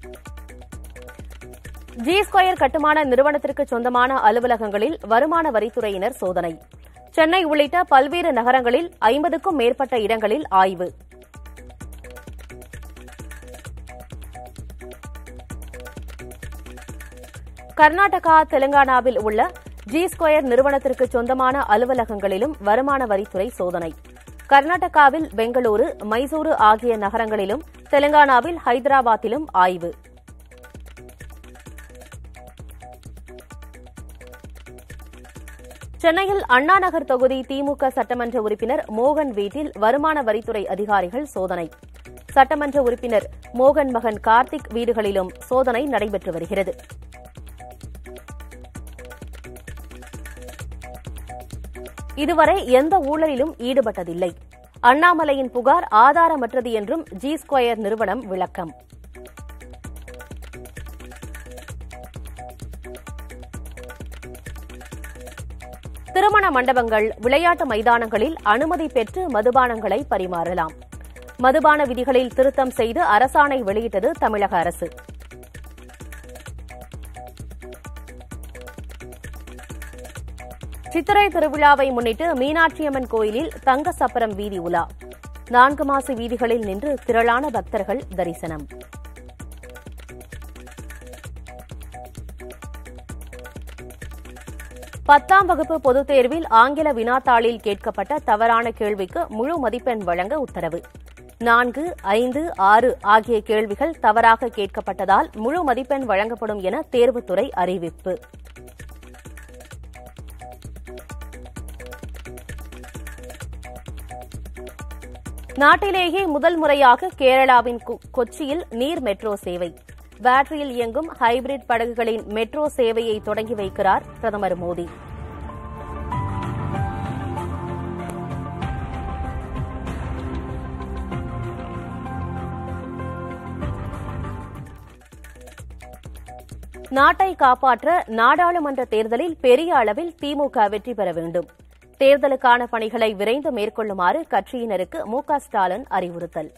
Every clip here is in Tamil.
ஜி ஸ்கொயர் கட்டுமான நிறுவனத்திற்கு சொந்தமான அலுவலகங்களில் வருமான வரித்துறையினர் சோதனை சென்னை உள்ளிட்ட பல்வேறு நகரங்களில் ஐம்பதுக்கும் மேற்பட்ட இடங்களில் ஆய்வு கர்நாடகா தெலுங்கானாவில் உள்ள ஜி ஸ்கொயர் நிறுவனத்திற்கு சொந்தமான அலுவலகங்களிலும் வருமான வரித்துறை சோதனை கர்நாடகாவில் பெங்களூரு மைசூரு ஆகிய நகரங்களிலும் தெலுங்கானாவில் ஹைதராபாத்திலும் ஆய்வு சென்னையில் அண்ணா நகர் தொகுதி திமுக சட்டமன்ற உறுப்பினர் மோகன் வீட்டில் வருமான வரித்துறை அதிகாரிகள் சோதனை சட்டமன்ற உறுப்பினர் மோகன் மகன் கார்த்திக் வீடுகளிலும் சோதனை நடைபெற்று வருகிறது இதுவரை எந்த ஊழலிலும் ஈடுபட்டதில்லை அண்ணாமலையின் புகார் ஆதாரமற்றது என்றும் ஜி ஸ்கொயர் நிறுவனம் விளக்கம் திருமண மண்டபங்கள் விளையாட்டு மைதானங்களில் அனுமதி பெற்று மதுபானங்களை பரிமாறலாம் மதுபான விதிகளில் திருத்தம் செய்து அரசாணை வெளியிட்டது தமிழக அரசு சித்திரை திருவிழாவை முன்னிட்டு மீனாட்சியம்மன் கோயிலில் தங்க சப்பரம் வீதி உலா நான்கு மாச வீதிகளில் நின்று திரளான பக்தர்கள் தரிசனம் பத்தாம் வகுப்பு பொதுத் தேர்வில் ஆங்கில வினாத்தாளில் கேட்கப்பட்ட தவறான கேள்விக்கு முழு மதிப்பெண் வழங்க உத்தரவு நான்கு ஐந்து ஆறு ஆகிய கேள்விகள் தவறாக கேட்கப்பட்டதால் முழு மதிப்பெண் வழங்கப்படும் என தேர்வுத்துறை அறிவிப்பு நாட்டிலேயே முதல் முறையாக கேரளாவின் கொ- கொச்சியில் நீர் மெட்ரோ சேவை பேட்டரியில் இயங்கும் ஹைபிரிட் படகுகளின் மெட்ரோ சேவையை தொடங்கி வைக்கிறார் பிரதமர் மோடி நாட்டை காப்பாற்ற நாடாளுமன்ற தேர்தலில் பெரிய அளவில் திமுக வெற்றி பெற வேண்டும் தேர்தலுக்கான பணிகளை விரைந்து மேற்கொள்ளுமாறு கட்சியினருக்கு மு க ஸ்டாலின் அறிவுறுத்தல்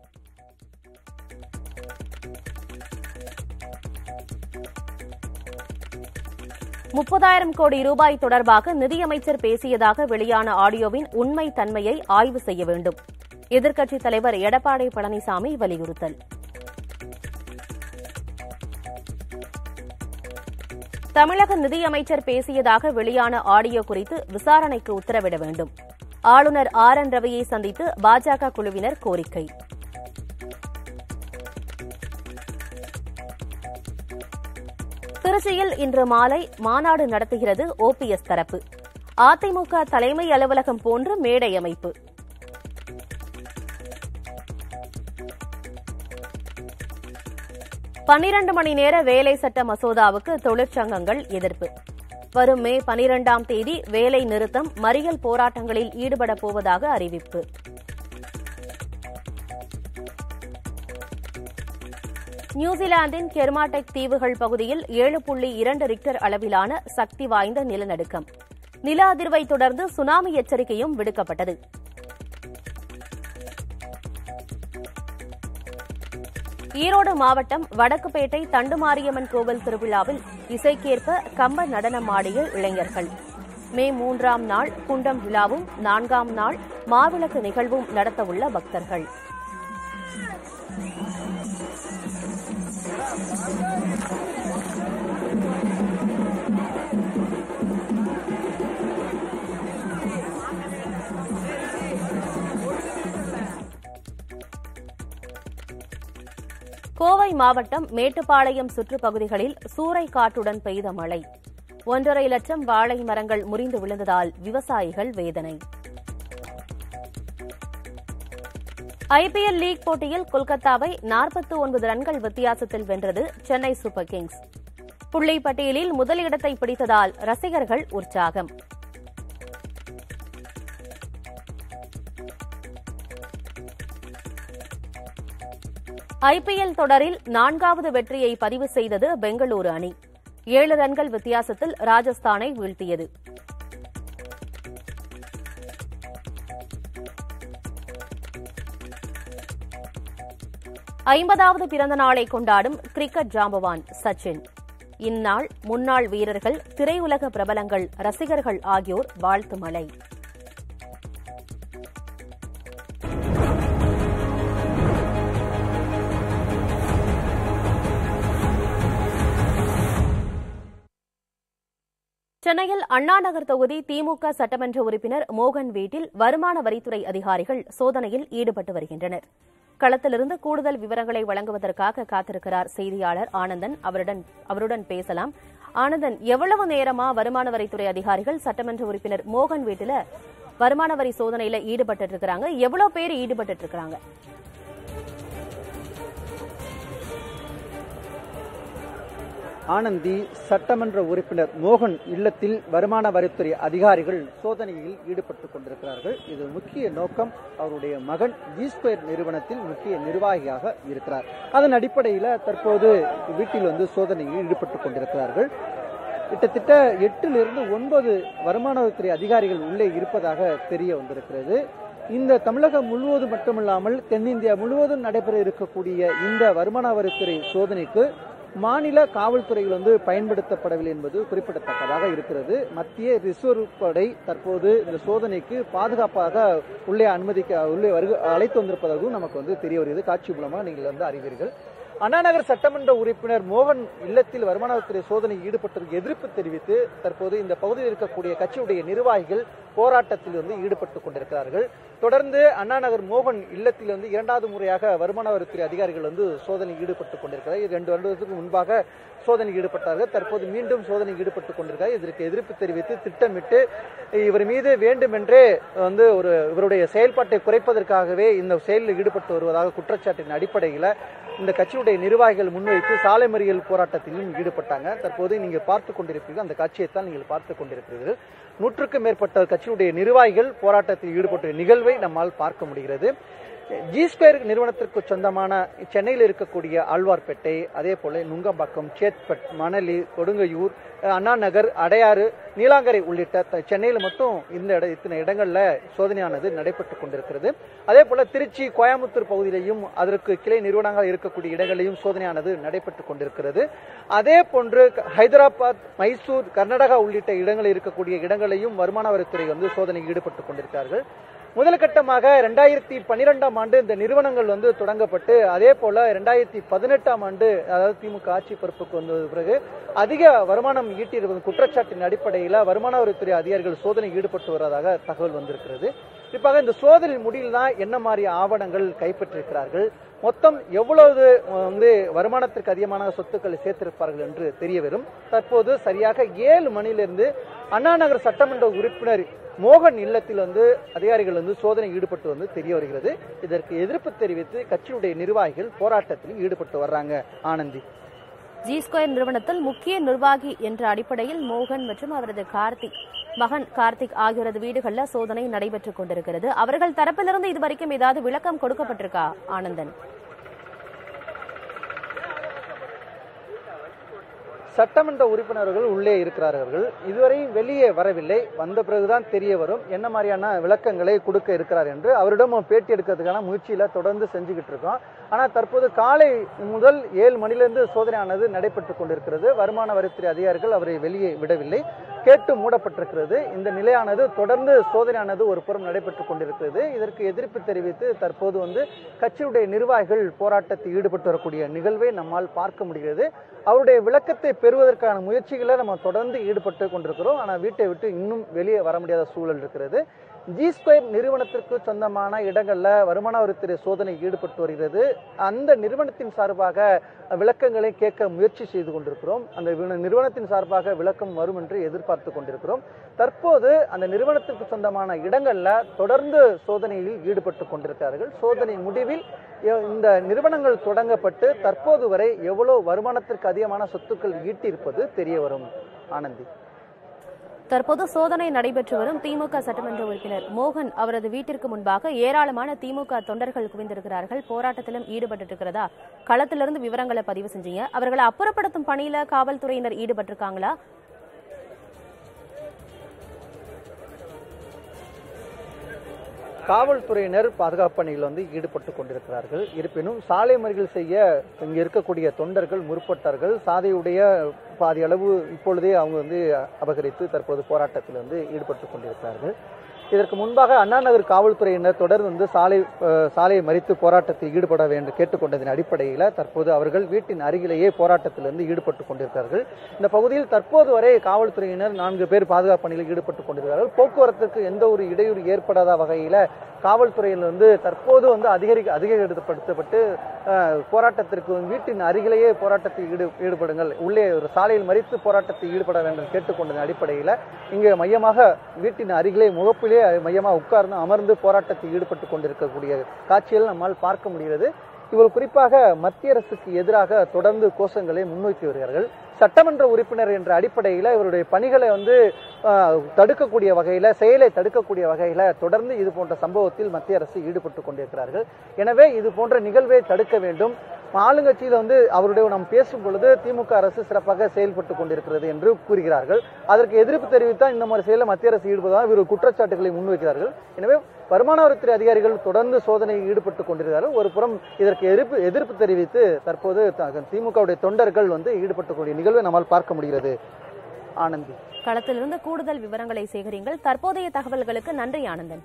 முப்பதாயிரம் கோடி ரூபாய் தொடர்பாக நிதியமைச்சர் பேசியதாக வெளியான ஆடியோவின் உண்மை தன்மையை ஆய்வு செய்ய வேண்டும் எதிர்க்கட்சித் தலைவர் எடப்பாடி பழனிசாமி வலியுறுத்தல் தமிழக நிதியமைச்சர் பேசியதாக வெளியான ஆடியோ குறித்து விசாரணைக்கு உத்தரவிட வேண்டும் ஆளுநர் ஆர் என் ரவியை சந்தித்து பாஜக குழுவினர் கோரிக்கை திருச்சியில் இன்று மாலை மாநாடு நடத்துகிறது ஓபிஎஸ் தரப்பு அதிமுக தலைமை அலுவலகம் போன்று மேடை அமைப்பு பன்னிரண்டு மணி நேர வேலை சட்ட மசோதாவுக்கு தொழிற்சங்கங்கள் எதிர்ப்பு வரும் மே பனிரெண்டாம் தேதி வேலை நிறுத்தம் மறியல் போராட்டங்களில் ஈடுபடப் போவதாக அறிவிப்பு நியூசிலாந்தின் கெர்மாடெக் தீவுகள் பகுதியில் ஏழு புள்ளி இரண்டு ரிக்டர் அளவிலான சக்தி வாய்ந்த நிலநடுக்கம் நில அதிர்வை தொடர்ந்து சுனாமி எச்சரிக்கையும் விடுக்கப்பட்டது ஈரோடு மாவட்டம் வடக்குப்பேட்டை தண்டுமாரியம்மன் கோவில் திருவிழாவில் இசைக்கேற்ப கம்ப நடனம் ஆடிய இளைஞர்கள் மே மூன்றாம் நாள் குண்டம் விழாவும் நான்காம் நாள் மாவிளக்கு நிகழ்வும் நடத்தவுள்ள பக்தர்கள் கோவை மாவட்டம் மேட்டுப்பாளையம் சுற்றுப்பகுதிகளில் சூறை காற்றுடன் பெய்த மழை ஒன்றரை லட்சம் வாழை மரங்கள் முறிந்து விழுந்ததால் விவசாயிகள் வேதனை ஐபிஎல் லீக் போட்டியில் கொல்கத்தாவை 49 ஒன்பது ரன்கள் வித்தியாசத்தில் வென்றது சென்னை சூப்பர் கிங்ஸ் புள்ளி பட்டியலில் முதலிடத்தை பிடித்ததால் ரசிகர்கள் உற்சாகம் ஐபிஎல் தொடரில் நான்காவது வெற்றியை பதிவு செய்தது பெங்களூரு அணி ஏழு ரன்கள் வித்தியாசத்தில் ராஜஸ்தானை வீழ்த்தியது ஐம்பதாவது பிறந்த நாளை கொண்டாடும் கிரிக்கெட் ஜாம்பவான் சச்சின் இந்நாள் முன்னாள் வீரர்கள் திரையுலக பிரபலங்கள் ரசிகர்கள் ஆகியோர் வாழ்த்து மழை சென்னையில் அண்ணாநகர் தொகுதி திமுக சட்டமன்ற உறுப்பினர் மோகன் வீட்டில் வருமான வரித்துறை அதிகாரிகள் சோதனையில் ஈடுபட்டு வருகின்றனர் களத்திலிருந்து கூடுதல் விவரங்களை வழங்குவதற்காக காத்திருக்கிறார் செய்தியாளர் ஆனந்தன் அவருடன் அவருடன் பேசலாம் ஆனந்தன் எவ்வளவு நேரமா வருமான வரித்துறை அதிகாரிகள் சட்டமன்ற உறுப்பினர் மோகன் வீட்டுல வருமான வரி சோதனையில ஈடுபட்டு இருக்காங்க எவ்வளவு பேர் ஈடுபட்டு இருக்காங்க ஆனந்தி சட்டமன்ற உறுப்பினர் மோகன் இல்லத்தில் வருமான வரித்துறை அதிகாரிகள் சோதனையில் ஈடுபட்டுக் கொண்டிருக்கிறார்கள் இது முக்கிய நோக்கம் அவருடைய மகன் ஜி ஸ்கொயர் நிறுவனத்தில் முக்கிய நிர்வாகியாக இருக்கிறார் அதன் அடிப்படையில் தற்போது வீட்டில் வந்து சோதனையில் ஈடுபட்டுக் கொண்டிருக்கிறார்கள் கிட்டத்தட்ட எட்டிலிருந்து ஒன்பது வருமான வரித்துறை அதிகாரிகள் உள்ளே இருப்பதாக தெரிய வந்திருக்கிறது இந்த தமிழகம் முழுவதும் மட்டுமில்லாமல் தென்னிந்தியா முழுவதும் நடைபெற இருக்கக்கூடிய இந்த வருமான வரித்துறை சோதனைக்கு மாநில காவல்துறைகள் வந்து பயன்படுத்தப்படவில்லை என்பது குறிப்பிடத்தக்கதாக இருக்கிறது மத்திய ரிசர்வ் படை தற்போது இந்த சோதனைக்கு பாதுகாப்பாக உள்ளே அனுமதிக்க உள்ளே வருக அழைத்து வந்திருப்பதாகவும் நமக்கு வந்து தெரிய வருகிறது காட்சி மூலமாக நீங்கள் வந்து அறிவீர்கள் அண்ணாநகர் சட்டமன்ற உறுப்பினர் மோகன் இல்லத்தில் வருமான வரித்துறை சோதனையில் ஈடுபட்டதற்கு எதிர்ப்பு தெரிவித்து தற்போது இந்த பகுதியில் இருக்கக்கூடிய கட்சியுடைய நிர்வாகிகள் போராட்டத்தில் வந்து ஈடுபட்டுக் கொண்டிருக்கிறார்கள் தொடர்ந்து அண்ணாநகர் மோகன் இல்லத்தில் வந்து இரண்டாவது முறையாக வருமான வரித்துறை அதிகாரிகள் வந்து சோதனையில் ஈடுபட்டுக் கொண்டிருக்கிறார் இது ரெண்டு வருடத்துக்கு முன்பாக சோதனையில் ஈடுபட்டார்கள் தற்போது மீண்டும் சோதனையில் ஈடுபட்டுக் கொண்டிருக்கிறார் இதற்கு எதிர்ப்பு தெரிவித்து திட்டமிட்டு இவர் மீது வேண்டுமென்றே வந்து ஒரு இவருடைய செயல்பாட்டை குறைப்பதற்காகவே இந்த செயலில் ஈடுபட்டு வருவதாக குற்றச்சாட்டின் அடிப்படையில் இந்த கட்சியுடைய நிர்வாகிகள் முன்வைத்து சாலை மறியல் போராட்டத்திலும் ஈடுபட்டாங்க தற்போது நீங்கள் பார்த்து கொண்டிருப்பீர்கள் அந்த காட்சியைத்தான் நீங்கள் பார்த்து கொண்டிருக்கிறீர்கள் நூற்றுக்கும் மேற்பட்ட கட்சியுடைய நிர்வாகிகள் போராட்டத்தில் ஈடுபட்ட நிகழ்வை நம்மால் பார்க்க முடிகிறது ஜி ஸ்கொயர் நிறுவனத்திற்கு சொந்தமான சென்னையில் இருக்கக்கூடிய ஆழ்வார்பேட்டை அதே போல நுங்கம்பாக்கம் சேத்பட் மணலி கொடுங்கையூர் அண்ணா நகர் அடையாறு நீலாங்கரை உள்ளிட்ட த- சென்னையில் மொத்தம் இந்த இட இத்தனை இடங்கள்ல சோதனையானது நடைபெற்று கொண்டிருக்கிறது அதே போல திருச்சி கோயம்புத்தூர் பகுதியிலையும் அதற்கு கிளை நிறுவனங்கள் இருக்கக்கூடிய இடங்களிலும் சோதனையானது நடைபெற்று கொண்டிருக்கிறது அதே போன்று க- ஹைதராபாத் மைசூர் கர்நாடகா உள்ளிட்ட இடங்களில் இருக்கக்கூடிய இடங்களையும் வருமான வரித்துறை வந்து சோதனையில் ஈடுபட்டு கொண்டிருக்கிறார்கள் முதல் கட்டமாக ரெண்டாயிரத்தி பன்னிரெண்டாம் ஆண்டு இந்த நிறுவனங்கள் வந்து தொடங்கப்பட்டு அதே போல ரெண்டாயிரத்தி பதினெட்டாம் ஆண்டு அதாவது திமுக ஆட்சி பொறுப்புக்கு வந்த பிறகு அதிக வருமானம் ஈட்டியிருப்பது குற்றச்சாட்டின் அடிப்படையில் வருமான வரித்துறை அதிகாரிகள் சோதனை ஈடுபட்டு வருவதாக தகவல் வந்திருக்கிறது குறிப்பாக இந்த சோதனை முடிவில் தான் என்ன மாதிரி ஆவணங்கள் கைப்பற்றிருக்கிறார்கள் மொத்தம் எவ்வளவு வந்து வருமானத்திற்கு அதிகமான சொத்துக்களை சேர்த்திருப்பார்கள் என்று தெரிய வரும் தற்போது சரியாக ஏழு மணியிலிருந்து அண்ணா நகர் சட்டமன்ற உறுப்பினர் மோகன் இல்லத்தில் வந்து அதிகாரிகள் வந்து சோதனை ஈடுபட்டு வந்து தெரிய வருகிறது இதற்கு எதிர்ப்பு தெரிவித்து கட்சியுடைய நிர்வாகிகள் போராட்டத்தில் ஈடுபட்டு வர்றாங்க ஆனந்தி ஜி ஸ்கொயர் நிறுவனத்தில் முக்கிய நிர்வாகி என்ற அடிப்படையில் மோகன் மற்றும் அவரது கார்த்திக் மகன் கார்த்திக் ஆகியோரது வீடுகள்ல சோதனை நடைபெற்றுக் கொண்டிருக்கிறது அவர்கள் தரப்பிலிருந்து இதுவரைக்கும் ஏதாவது விளக்கம் கொடுக்கப்பட்டிருக்கா ஆனந்தன் சட்டமன்ற உறுப்பினர்கள் உள்ளே இருக்கிறார்கள் இதுவரை வெளியே வரவில்லை வந்த பிறகுதான் தெரிய வரும் என்ன மாதிரியான விளக்கங்களை கொடுக்க இருக்கிறார் என்று அவரிடம் பேட்டி எடுக்கிறதுக்கான முயற்சியில தொடர்ந்து செஞ்சுக்கிட்டு இருக்கோம் ஆனா தற்போது காலை முதல் ஏழு மணிலிருந்து சோதனையானது நடைபெற்றுக் கொண்டிருக்கிறது வருமான வரித்துறை அதிகாரிகள் அவரை வெளியே விடவில்லை கேட்டு மூடப்பட்டிருக்கிறது இந்த நிலையானது தொடர்ந்து சோதனையானது ஒரு புறம் நடைபெற்றுக் கொண்டிருக்கிறது இதற்கு எதிர்ப்பு தெரிவித்து தற்போது வந்து கட்சியுடைய நிர்வாகிகள் போராட்டத்தில் ஈடுபட்டு வரக்கூடிய நிகழ்வை நம்மால் பார்க்க முடிகிறது அவருடைய விளக்கத்தை பெறுவதற்கான முயற்சிகளை நம்ம தொடர்ந்து ஈடுபட்டு கொண்டிருக்கிறோம் ஆனால் வீட்டை விட்டு இன்னும் வெளியே வர முடியாத சூழல் இருக்கிறது ஜி ஸ்கொயர் நிறுவனத்திற்கு சொந்தமான இடங்கள்ல வருமான வரித்துறை சோதனை ஈடுபட்டு வருகிறது அந்த நிறுவனத்தின் சார்பாக விளக்கங்களை கேட்க முயற்சி செய்து கொண்டிருக்கிறோம் அந்த வி- நிறுவனத்தின் சார்பாக விளக்கம் வரும் என்று எதிர்பார்த்து கொண்டிருக்கிறோம் தற்போது அந்த நிறுவனத்திற்கு சொந்தமான இடங்கள்ல தொடர்ந்து சோதனையில் ஈடுபட்டு கொண்டிருக்கிறார்கள் சோதனை முடிவில் எ- இந்த நிறுவனங்கள் தொடங்கப்பட்டு தற்போது வரை எவ்வளவு வருமானத்திற்கு அதிகமான சொத்துக்கள் ஈட்டியிருப்பது தெரிய வரும் ஆனந்தி தற்போது சோதனை நடைபெற்று வரும் திமுக சட்டமன்ற உறுப்பினர் மோகன் அவரது வீட்டிற்கு முன்பாக ஏராளமான திமுக தொண்டர்கள் குவிந்திருக்கிறார்கள் போராட்டத்திலும் ஈடுபட்டு இருக்கிறதா களத்திலிருந்து விவரங்களை பதிவு செஞ்சீங்க அவர்களை அப்புறப்படுத்தும் பணியில காவல்துறையினர் ஈடுபட்டிருக்காங்களா காவல்துறையினர் பாதுகாப்பு பணியில் வந்து ஈடுபட்டு கொண்டிருக்கிறார்கள் இருப்பினும் சாலை மறியல் செய்ய இங்க இருக்கக்கூடிய தொண்டர்கள் முற்பட்டார்கள் சாதையுடைய பாதி அளவு இப்பொழுதே அவங்க வந்து அபகரித்து தற்போது போராட்டத்தில் வந்து ஈடுபட்டு கொண்டிருக்கிறார்கள் இதற்கு முன்பாக அண்ணா நகர் காவல்துறையினர் தொடர்ந்து வந்து சாலை அஹ், சாலையை மறித்து போராட்டத்தில் ஈடுபட வேண்டும் கேட்டுக்கொண்டதன் அடிப்படையில் தற்போது அவர்கள் வீட்டின் அருகிலேயே போராட்டத்திலிருந்து ஈடுபட்டு கொண்டிருக்கிறார்கள் இந்த பகுதியில் தற்போது வரை காவல்துறையினர் நான்கு பேர் பாதுகாப்பு பணியில் ஈடுபட்டு கொண்டிருக்கிறார்கள் போக்குவரத்துக்கு எந்த ஒரு இடையூறு ஏற்படாத வகையில காவல்துறையில் வந்து தற்போது வந்து அதிகரிக்க அதிகப்படுத்தப்பட்டு அஹ், போராட்டத்திற்கு வீட்டின் அருகிலேயே போராட்டத்தில் ஈடு ஈடுபடுங்கள் உள்ளே ஒரு சாலையில் மறித்து போராட்டத்தில் ஈடுபட வேண்டும் கேட்டுக்கொண்டதன் அடிப்படையில் இங்கு மையமாக வீட்டின் அருகிலே முகப்பிலே மையமாக உட்கார்ந்து அமர்ந்து போராட்டத்தில் ஈடுபட்டு கொண்டிருக்கக்கூடிய காட்சிகள் நம்மால் பார்க்க முடிகிறது இவர் குறிப்பாக மத்திய அரசுக்கு எதிராக தொடர்ந்து கோஷங்களை முன்வைத்து வருகிறார்கள் சட்டமன்ற உறுப்பினர் என்ற அடிப்படையில் இவருடைய பணிகளை வந்து ஆஹ், தடுக்கக்கூடிய வகையில் செயலை தடுக்கக்கூடிய வகையில் தொடர்ந்து இது போன்ற சம்பவத்தில் மத்திய அரசு ஈடுபட்டு கொண்டிருக்கிறார்கள் எனவே இது போன்ற நிகழ்வை தடுக்க வேண்டும் ஆளுங்கட்சியில் வந்து அவருடைய நாம் பேசும் பொழுது திமுக அரசு சிறப்பாக செயல்பட்டு கொண்டிருக்கிறது என்று கூறுகிறார்கள் அதற்கு எதிர்ப்பு தெரிவித்தால் இந்த மாதிரி செயலில் மத்திய அரசு ஈடுபடுவதாக இவர் குற்றச்சாட்டுகளை முன்வைக்கிறார்கள் எனவே வருமான வரித்துறை அதிகாரிகள் தொடர்ந்து சோதனையில் ஈடுபட்டு கொண்டிருக்கிறார்கள் ஒரு புறம் இதற்கு எதிர்ப்பு எதிர்ப்பு தெரிவித்து தற்போது த- திமுகவுடைய தொண்டர்கள் வந்து ஈடுபட்டக்கூடிய நிகழ்வை நம்மால் பார்க்க முடிகிறது ஆனந்தி களத்திலிருந்து கூடுதல் விவரங்களை சேகரிங்கள் தற்போதைய தகவல்களுக்கு நன்றி ஆனந்தன்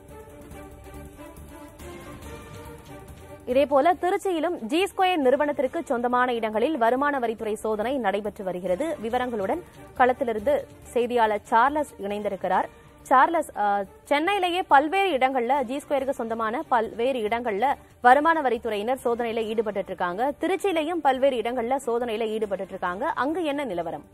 இதேபோல திருச்சியிலும் ஜி ஸ்கொயர் நிறுவனத்திற்கு சொந்தமான இடங்களில் வருமான வரித்துறை சோதனை நடைபெற்று வருகிறது விவரங்களுடன் களத்திலிருந்து செய்தியாளர் சார்லஸ் இணைந்திருக்கிறார் சார்லஸ் அஹ், சென்னையிலேயே பல்வேறு இடங்கள்ல ஜி ஸ்கொயருக்கு சொந்தமான பல்வேறு இடங்கள்ல வருமான வரித்துறையினர் சோதனையில ஈடுபட்டு இருக்காங்க திருச்சியிலையும் பல்வேறு இடங்கள்ல சோதனையில ஈடுபட்டு இருக்காங்க அங்கு என்ன நிலவரம்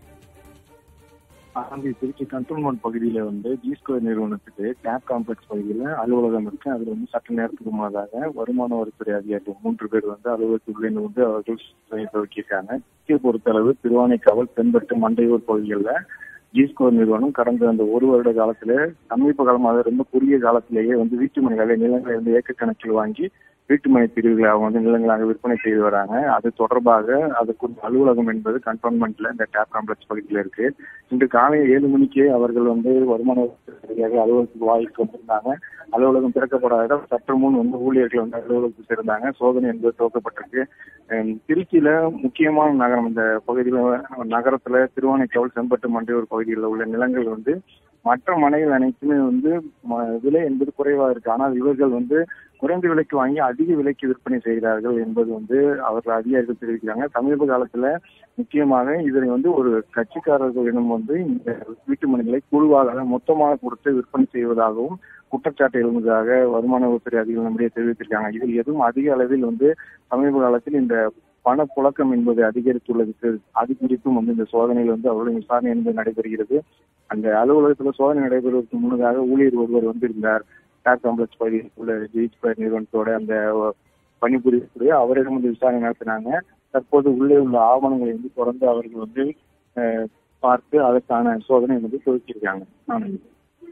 அங்கே திருச்சி கண்டோன்மெண்ட் பகுதியில வந்து ஜி ஸ்கொயர் நிறுவனத்துக்கு கேப் காம்ப்ளெக்ஸ் பகுதியில அலுவலகம் இருக்கு அதுல வந்து சட்ட நேரத்துக்கு முன்னதாக வருமான வரித்துறை அதிகாரிகள் மூன்று பேர் வந்து அலுவலகத்துக்குள்ளே வந்து அவர்கள் சோதனை துவக்கியிருக்காங்க திருச்சியை பொறுத்தளவு திருவானைக்காவல் தென்பட்டு மண்டையூர் பகுதிகளில் ஜி ஸ்கொயர் நிறுவனம் கடந்த அந்த ஒரு வருட காலத்துல சமீப காலமாக ரொம்ப குறுகிய காலத்திலேயே வந்து வீட்டு மனைகளை நிலங்களை வந்து ஏக்கர் கணக்கில் வாங்கி வீட்டுமனை பிரிவுகளை அவங்க வந்து நிலங்களாக விற்பனை செய்து வராங்க அது தொடர்பாக அதுக்கு அலுவலகம் என்பது கண்டோன்மெண்ட்ல இந்த டேப் காம்ப்ளெக்ஸ் பகுதியில் இருக்கு இன்று காலை ஏழு மணிக்கே அவர்கள் வந்து வருமான வரித்துறை அதிகாரி அலுவலகத்துக்கு வாயிலுக்கு வந்திருந்தாங்க அலுவலகம் திறக்கப்படாத சற்று முன் வந்து ஊழியர்கள் வந்து அலுவலகத்துக்கு சேர்ந்தாங்க சோதனை என்பது துவக்கப்பட்டிருக்கு ஹம், திருச்சியில முக்கியமான நகரம் இந்த பகுதியில நகரத்துல திருவானைக்காவல் செம்பட்டு மண்டையூர் பகுதிகளில் உள்ள நிலங்கள் வந்து மற்ற மனைகள் அனைத்துமே வந்து ம- விலை என்பது குறைவா இருக்கு ஆனால் இவர்கள் வந்து குறைந்த விலைக்கு வாங்கி அதிக விலைக்கு விற்பனை செய்கிறார்கள் என்பது வந்து அவர்கள் அதிகாரிகள் தெரிவிக்கிறாங்க சமீப காலத்துல முக்கியமாக இதனை வந்து ஒரு கட்சிக்காரர்களிடம் வந்து இந்த வீட்டு மனைகளை குழுவாக அதாவது மொத்தமாக கொடுத்து விற்பனை செய்வதாகவும் குற்றச்சாட்டு எழுந்ததாக வருமான வரித்துறை அதிகாரிகள் நம்முடைய தெரிவித்திருக்காங்க இதில் எதுவும் அதிக அளவில் வந்து சமீப காலத்தில் இந்த பணப்புழக்கம் என்பது அதிகரித்துள்ளது அது குறித்தும் வந்து இந்த சோதனையில் வந்து அவருடைய விசாரணை என்பது நடைபெறுகிறது அந்த அலுவலகத்துல சோதனை நடைபெறுவதற்கு முன்னதாக ஊழியர் ஒருவர் வந்திருந்தார் டாக் காம்ப்ளெக்ஸ் பகுதியில் உள்ள ஜெயிச் பயிர் நிறுவனத்தோட அந்த பணிபுரியக்கூடிய அவரிடம் வந்து விசாரணை நடத்தினாங்க தற்போது உள்ளே உள்ள ஆவணங்களை வந்து தொடர்ந்து அவர்கள் வந்து அஹ், பார்த்து அதற்கான சோதனை வந்து துவக்கியிருக்காங்க ஆனந்த்.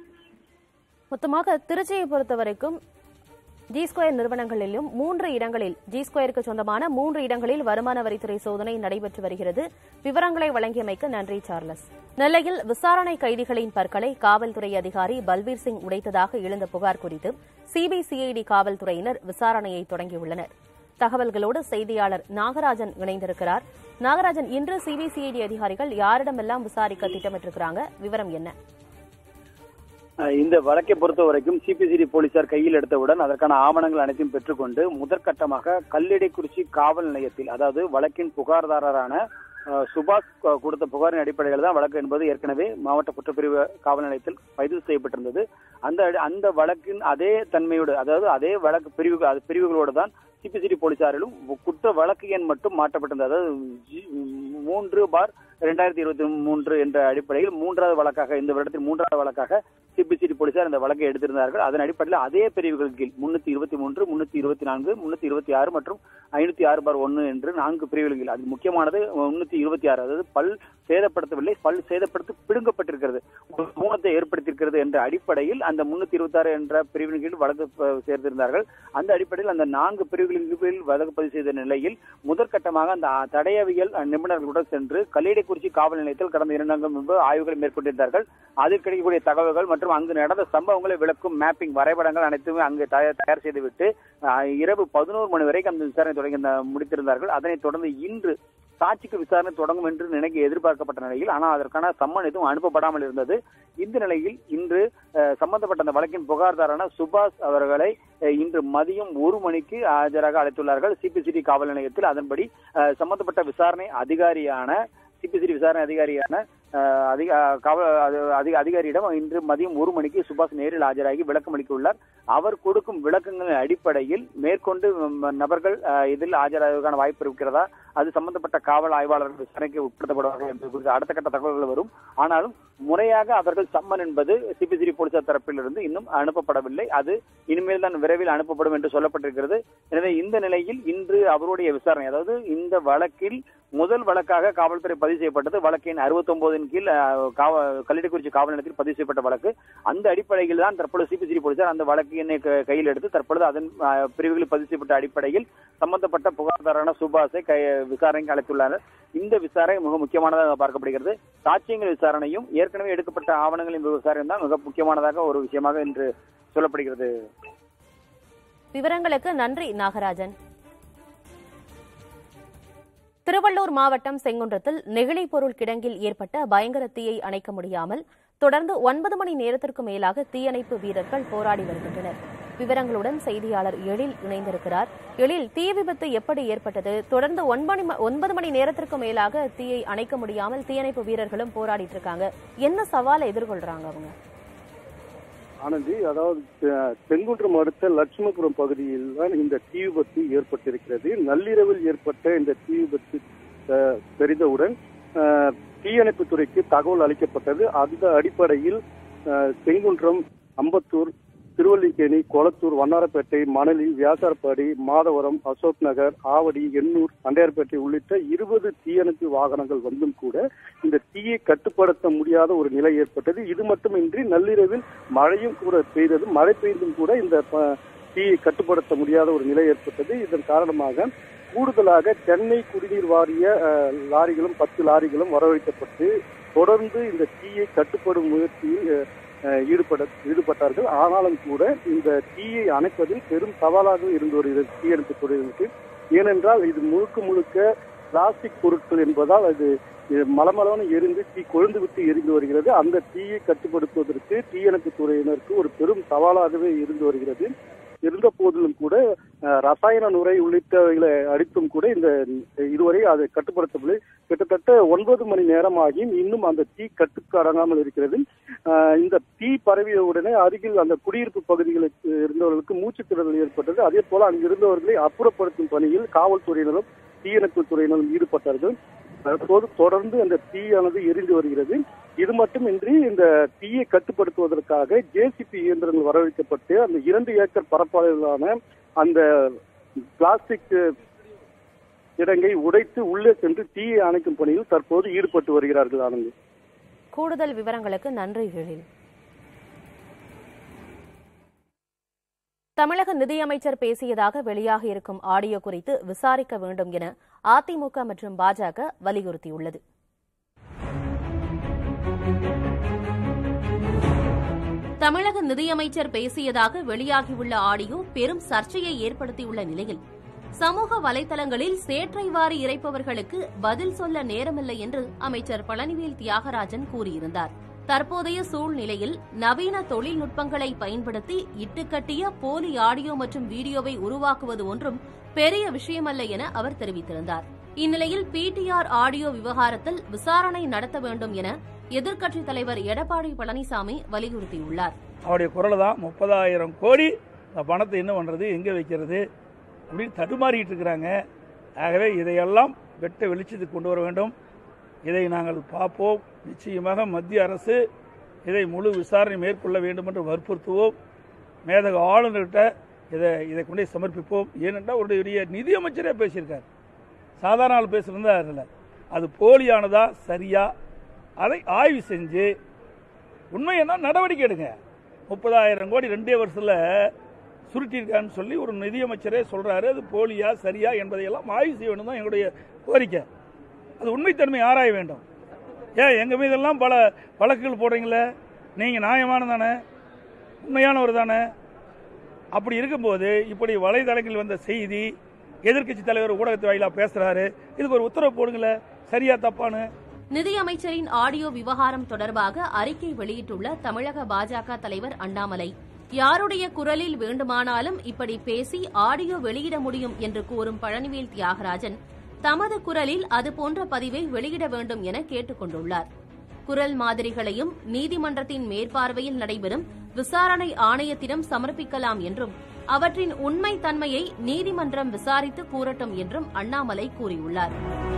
மொத்தமாக திருச்சியை பொறுத்த வரைக்கும் ஜி ஸ்கொயர் நிறுவனங்களிலும் மூன்று இடங்களில் ஜி ஸ்கொயருக்கு சொந்தமான மூன்று இடங்களில் வருமான வரித்துறை சோதனை நடைபெற்று வருகிறது விவரங்களை வழங்கியமைக்கு நன்றி சார்லஸ் நெல்லையில் விசாரணை கைதிகளின் பற்களை காவல்துறை அதிகாரி பல்பீர் சிங் உடைத்ததாக எழுந்த புகார் குறித்து சிபிசிஐடி காவல்துறையினர் விசாரணையை தொடங்கியுள்ளனர் தகவல்களோடு செய்தியாளர் நாகராஜன் இணைந்திருக்கிறார் நாகராஜன் இன்று சிபிசிஐடி அதிகாரிகள் யாரிடமெல்லாம் விசாரிக்க திட்டமிட்டிருக்கிறாங்க விவரம் என்ன அஹ் இந்த வழக்கை பொறுத்த வரைக்கும் சிபிசிடி போலீசார் கையில் எடுத்தவுடன் அதற்கான ஆவணங்கள் அனைத்தையும் பெற்றுக்கொண்டு முதற்கட்டமாக கல்லிடைக்குறிச்சி காவல் நிலையத்தில் அதாவது வழக்கின் புகார்தாரரான அஹ், சுபாஷ் க- கொடுத்த புகாரின் அடிப்படையில் தான் வழக்கு என்பது ஏற்கனவே மாவட்ட குற்றப்பிரிவு காவல் நிலையத்தில் பதிவு செய்யப்பட்டிருந்தது அந்த அடி- அந்த வழக்கின் அதே தன்மையோடு அதாவது அதே வழக்கு பிரிவு அது பிரிவுகளோடு தான் சிபிசிடி போலீசாரிலும் குற்ற வழக்கு எண் மட்டும் மாற்றப்பட்டிருந்தது அதாவது ஜி- மூன்று பார் இரண்டாயிரத்தி இருபத்தி மூன்று என்ற அடிப்படையில் மூன்றாவது வழக்காக இந்த வருடத்தில் மூன்றாவது வழக்காக சிபிசிடி போலீசார் இந்த வழக்கை எடுத்திருந்தார்கள் அதன் அடிப்படையில் அதே பிரிவுகள் கீழ் முன்னூத்தி இருபத்தி மூன்று முன்னூத்தி இருபத்தி நான்கு முன்னூத்தி இருபத்தி ஆறு மற்றும் ஐநூத்தி ஆறு பார் ஒன்று என்று நான்கு பிரிவுகள் கீழ் அதில் முக்கியமானது முன்னூத்தி இருபத்தி ஆறு அதாவது பல் சேதப்படுத்தவில்லை பல் சேதப்படுத்தி பிடுங்கப்பட்டிருக்கிறது ஒரு மூலத்தை ஏற்படுத்தியிருக்கிறது என்ற அடிப்படையில் அந்த முன்னூத்தி இருபத்தி ஆறு என்ற பிரிவின் கீழ் வழக்கு ப- சேர்த்திருந்தார்கள் அந்த அடிப்படையில் அந்த நான்கு பிரிவுகளின் கீழ் வழக்கு பதிவு செய்த நிலையில் முதற்கட்டமாக அந்த தடயவியல் நிபுணர்களுடன் சென்று கல்லிடைக்குறிச்சி காவல் நிலையத்தில் கடந்த இரண்டாம் முன்பு ஆய்வுகளை மேற்கொண்டிருந்தார்கள் அதில் கிடைக்கக்கூடிய தகவல்கள் மற்றும் மற்றும் அங்கு நடந்த சம்பவங்களை விளக்கும் மேப்பிங் வரைபடங்கள் அனைத்துமே அங்கு தயார் தயார் செய்துவிட்டு அஹ், இரவு பதினோரு மணி வரைக்கும் அந்த விசாரணை தொடங்கி அந்த- முடித்திருந்தார்கள் அதனைத் தொடர்ந்து இன்று சாட்சிக்கு விசாரணை தொடங்கும் என்று நினைக்க எதிர்பார்க்கப்பட்ட நிலையில் ஆனால் அதற்கான சம்மன் எதுவும் அனுப்பப்படாமல் இருந்தது இந்த நிலையில் இன்று அஹ், சம்பந்தப்பட்ட அந்த வழக்கின் புகார்தாரான சுபாஷ் அவர்களை அஹ், இன்று மதியம் ஒரு மணிக்கு ஆஜராக அழைத்துள்ளார்கள் சிபிசிடி காவல் நிலையத்தில் அதன்படி அஹ், சம்பந்தப்பட்ட விசாரணை அதிகாரியான சிபிசிடி விசாரணை அதிகாரியான அஹ், அதிக அஹ், காவல் அது- அதிக அதிகாரியிடம் இன்று மதியம் ஒரு மணிக்கு சுபாஷ் நேரில் ஆஜராகி விளக்கம் அளிக்க உள்ளார் அவர் கொடுக்கும் விளக்கங்களின் அடிப்படையில் மேற்கொண்டு ம், நபர்கள் அஹ், இதில் ஆஜராவதற்கான வாய்ப்பு இருக்கிறதா அது சம்பந்தப்பட்ட காவல் ஆய்வாளர்கள் விசாரணைக்கு உட்படுத்தப்படுவார்கள் என்பது குறித்து அடுத்த கட்ட தகவல்கள் வரும் ஆனாலும் முறையாக அவர்கள் சம்மன் என்பது சிபிசிடி போலீசார் தரப்பிலிருந்து இன்னும் அனுப்பப்படவில்லை அது இனிமேல் தான் விரைவில் அனுப்பப்படும் என்று சொல்லப்பட்டிருக்கிறது எனவே இந்த நிலையில் இன்று அவருடைய விசாரணை அதாவது இந்த வழக்கில் முதல் வழக்காக காவல்துறை பதிவு செய்யப்பட்டது வழக்கின் 69 கீழ் அஹ், காவ- கல்லிடைக்குறிச்சி காவல் நிலையத்தில் பதிவு செய்யப்பட்ட வழக்கு அந்த அடிப்படையில் தான் தற்பொழுது சிபிசிடி போலீசார் அந்த வழக்கினை க- கையில் எடுத்து தற்பொழுது அதன் அஹ், பிரிவுகளில் பதிவு செய்யப்பட்ட அடிப்படையில் சம்பந்தப்பட்ட புகார்தாரான சுபாஷை கை விசாரணைக்கு அழைத்துள்ளனர் இந்த விசாரணை மிக முக்கியமானதாக பார்க்கப்படுகிறது சாட்சியங்கள் விசாரணையும் ஏற்கனவே எடுக்கப்பட்ட ஆவணங்களின் விசாரணை தான் மிக முக்கியமானதாக ஒரு விஷயமாக இன்று சொல்லப்படுகிறது விவரங்களுக்கு நன்றி நாகராஜன் திருவள்ளூர் மாவட்டம் செங்குன்றத்தில் நெகிழி பொருள் கிடங்கில் ஏற்பட்ட பயங்கர தீயை அணைக்க முடியாமல் தொடர்ந்து ஒன்பது மணி நேரத்திற்கு மேலாக தீயணைப்பு வீரர்கள் போராடி வருகின்றனர் விவரங்களுடன் செய்தியாளர் எழில் இணைந்திருக்கிறார் எழில் தீ விபத்து எப்படி ஏற்பட்டது தொடர்ந்து ஒன்பது ம- ஒன்பது மணி நேரத்திற்கு மேலாக தீயை அணைக்க முடியாமல் தீயணைப்பு வீரர்களும் போராடிட்டு இருக்காங்க என்ன சவாலை எதிர்கொள்றாங்க அவங்க ஆனந்தி அதாவது அஹ், செங்குன்றம் அடுத்த லட்சுமபுரம் பகுதியில் தான் இந்த தீ விபத்து ஏற்பட்டிருக்கிறது நள்ளிரவில் ஏற்பட்ட இந்த தீ விபத்து அஹ், தெரிந்தவுடன் அஹ், தீயணைப்புத் துறைக்கு தகவல் அளிக்கப்பட்டது அந்த அடிப்படையில் அஹ், செங்குன்றம் அம்பத்தூர் திருவல்லிக்கேணி கொளத்தூர் வண்ணாரப்பேட்டை மணலி வியாசார்பாடி மாதவரம் அசோக் நகர் ஆவடி எண்ணூர் தண்டையார்பேட்டை உள்ளிட்ட இருபது தீயணைப்பு வாகனங்கள் வந்தும் கூட இந்த தீயை கட்டுப்படுத்த முடியாத ஒரு நிலை ஏற்பட்டது இது மட்டுமின்றி நள்ளிரவில் மழையும் கூட பெய்தது மழை பெய்தும் கூட இந்த ப- தீயை கட்டுப்படுத்த முடியாத ஒரு நிலை ஏற்பட்டது இதன் காரணமாக கூடுதலாக சென்னை குடிநீர் வாரிய அஹ், லாரிகளும் பத்து லாரிகளும் வரவழைக்கப்பட்டு தொடர்ந்து இந்த தீயை கட்டுப்படும் முயற்சியில் அஹ், அஹ், ஈடுபட ஈடுபட்டார்கள் ஆனாலும் கூட இந்த தீயை அணைப்பதில் பெரும் சவாலாக இருந்து வருகிறது தீயணைப்பு துறையினருக்கு ஏனென்றால் இது முழுக்க முழுக்க பிளாஸ்டிக் பொருட்கள் என்பதால் அது அஹ், மலமளவன எரிந்து தீ கொழுந்து விட்டு எரிந்து வருகிறது அந்த தீயை கட்டுப்படுத்துவதற்கு தீயணைப்பு துறையினருக்கு ஒரு பெரும் சவாலாகவே இருந்து வருகிறது இருந்த போதிலும் கூட அஹ், ரசாயன நுரை உள்ளிட்டவைகளை அடித்தும் கூட இந்த இதுவரை அதை கட்டுப்படுத்தவில்லை கிட்டத்தட்ட ஒன்பது மணி நேரமாகியும் இன்னும் அந்த தீ கட்டுக்கு அடங்காமல் இருக்கிறது அஹ், இந்த தீ பரவிய உடனே அருகில் அந்த குடியிருப்பு பகுதிகளுக்கு இருந்தவர்களுக்கு மூச்சுத் திணறல் ஏற்பட்டது அதே போல அங்கு இருந்தவர்களை அப்புறப்படுத்தும் பணியில் காவல்துறையினரும் தீயணைப்பு துறையினரும் ஈடுபட்டார்கள் தற்போது தொடர்ந்து அந்த தீயானது எரிந்து வருகிறது இது மட்டுமின்றி இந்த தீயை கட்டுப்படுத்துவதற்காக ஜேசிபி இயந்திரங்கள் வரவழைக்கப்பட்டு அந்த இரண்டு ஏக்கர் பரப்பளவிலான அந்த பிளாஸ்டிக் கிடங்கை உடைத்து உள்ளே சென்று தீயை அணைக்கும் பணியில் தற்போது ஈடுபட்டு வருகிறார்கள் ஆனந்த் கூடுதல் விவரங்களுக்கு நன்றி எழில் தமிழக நிதியமைச்சர் பேசியதாக வெளியாக இருக்கும் ஆடியோ குறித்து விசாரிக்க வேண்டும் என அதிமுக மற்றும் பாஜக வலியுறுத்தியுள்ளது தமிழக நிதியமைச்சர் பேசியதாக வெளியாகியுள்ள ஆடியோ பெரும் சர்ச்சையை ஏற்படுத்தியுள்ள நிலையில் சமூக வலைதளங்களில் சேற்றை வாரி இறைப்பவர்களுக்கு பதில் சொல்ல நேரமில்லை என்று அமைச்சர் பழனிவேல் தியாகராஜன் கூறியிருந்தார் தற்போதைய சூழ்நிலையில் நவீன தொழில்நுட்பங்களை பயன்படுத்தி இட்டுக்கட்டிய போலி ஆடியோ மற்றும் வீடியோவை உருவாக்குவது ஒன்றும் பெரிய விஷயமல்ல என அவர் தெரிவித்திருந்தார் இந்நிலையில் பிடிஆர் ஆடியோ விவகாரத்தில் விசாரணை நடத்த வேண்டும் என எதிர்க்கட்சித் தலைவர் எடப்பாடி பழனிசாமி வலியுறுத்தியுள்ளார் அவருடைய குரல் தான் முப்பதாயிரம் கோடி இந்த பணத்தை என்ன பண்ணுறது எங்கே வைக்கிறது அப்படின்னு தடுமாறிட்டு இருக்கிறாங்க ஆகவே இதையெல்லாம் வெட்ட வெளிச்சத்துக்கு கொண்டு வர வேண்டும் இதை நாங்கள் பார்ப்போம் நிச்சயமாக மத்திய அரசு இதை முழு விசாரணை மேற்கொள்ள வேண்டும் என்று வற்புறுத்துவோம் மேதக ஆளுநர்கிட்ட இதை இதை கொண்டு போய் சமர்ப்பிப்போம் ஏனென்றால் அவருடைய நிதியமைச்சரே பேசியிருக்கார் சாதாரண ஆள் பேசுகிறதா அதில் அது போலியானதா சரியா அதை ஆய்வு செஞ்சு உண்மை என்ன நடவடிக்கை எடுங்க முப்பதாயிரம் கோடி ரெண்டே வருஷத்தில் சுருட்டியிருக்கான்னு சொல்லி ஒரு நிதியமைச்சரே சொல்றாரு அது போலியா சரியா என்பதையெல்லாம் ஆய்வு செய்ய வேண்டும் தான் எங்களுடைய கோரிக்கை அது உண்மைத்தன்மை ஆராய வேண்டும் ஏன் எங்கள் மீதெல்லாம் பல வழக்குகள் போடுறீங்களே நீங்கள் நியாயமானதானே உண்மையானவர் தானே அப்படி இருக்கும்போது இப்படி வலைதளங்களில் வந்த செய்தி எதிர்க்கட்சி தலைவர் ஊடகத்து வாயிலா பேசுறாரு இதுக்கு ஒரு உத்தரவு போடுங்களே சரியா தப்பான்னு நிதியமைச்சரின் ஆடியோ விவகாரம் தொடர்பாக அறிக்கை வெளியிட்டுள்ள தமிழக பாஜக தலைவர் அண்ணாமலை யாருடைய குரலில் வேண்டுமானாலும் இப்படி பேசி ஆடியோ வெளியிட முடியும் என்று கூறும் பழனிவேல் தியாகராஜன் தமது குரலில் அதுபோன்ற பதிவை வெளியிட வேண்டும் என கேட்டுக் கொண்டுள்ளார் குரல் மாதிரிகளையும் நீதிமன்றத்தின் மேற்பார்வையில் நடைபெறும் விசாரணை ஆணையத்திடம் சமர்ப்பிக்கலாம் என்றும் அவற்றின் உண்மை தன்மையை நீதிமன்றம் விசாரித்து கூறட்டும் என்றும் அண்ணாமலை கூறியுள்ளார்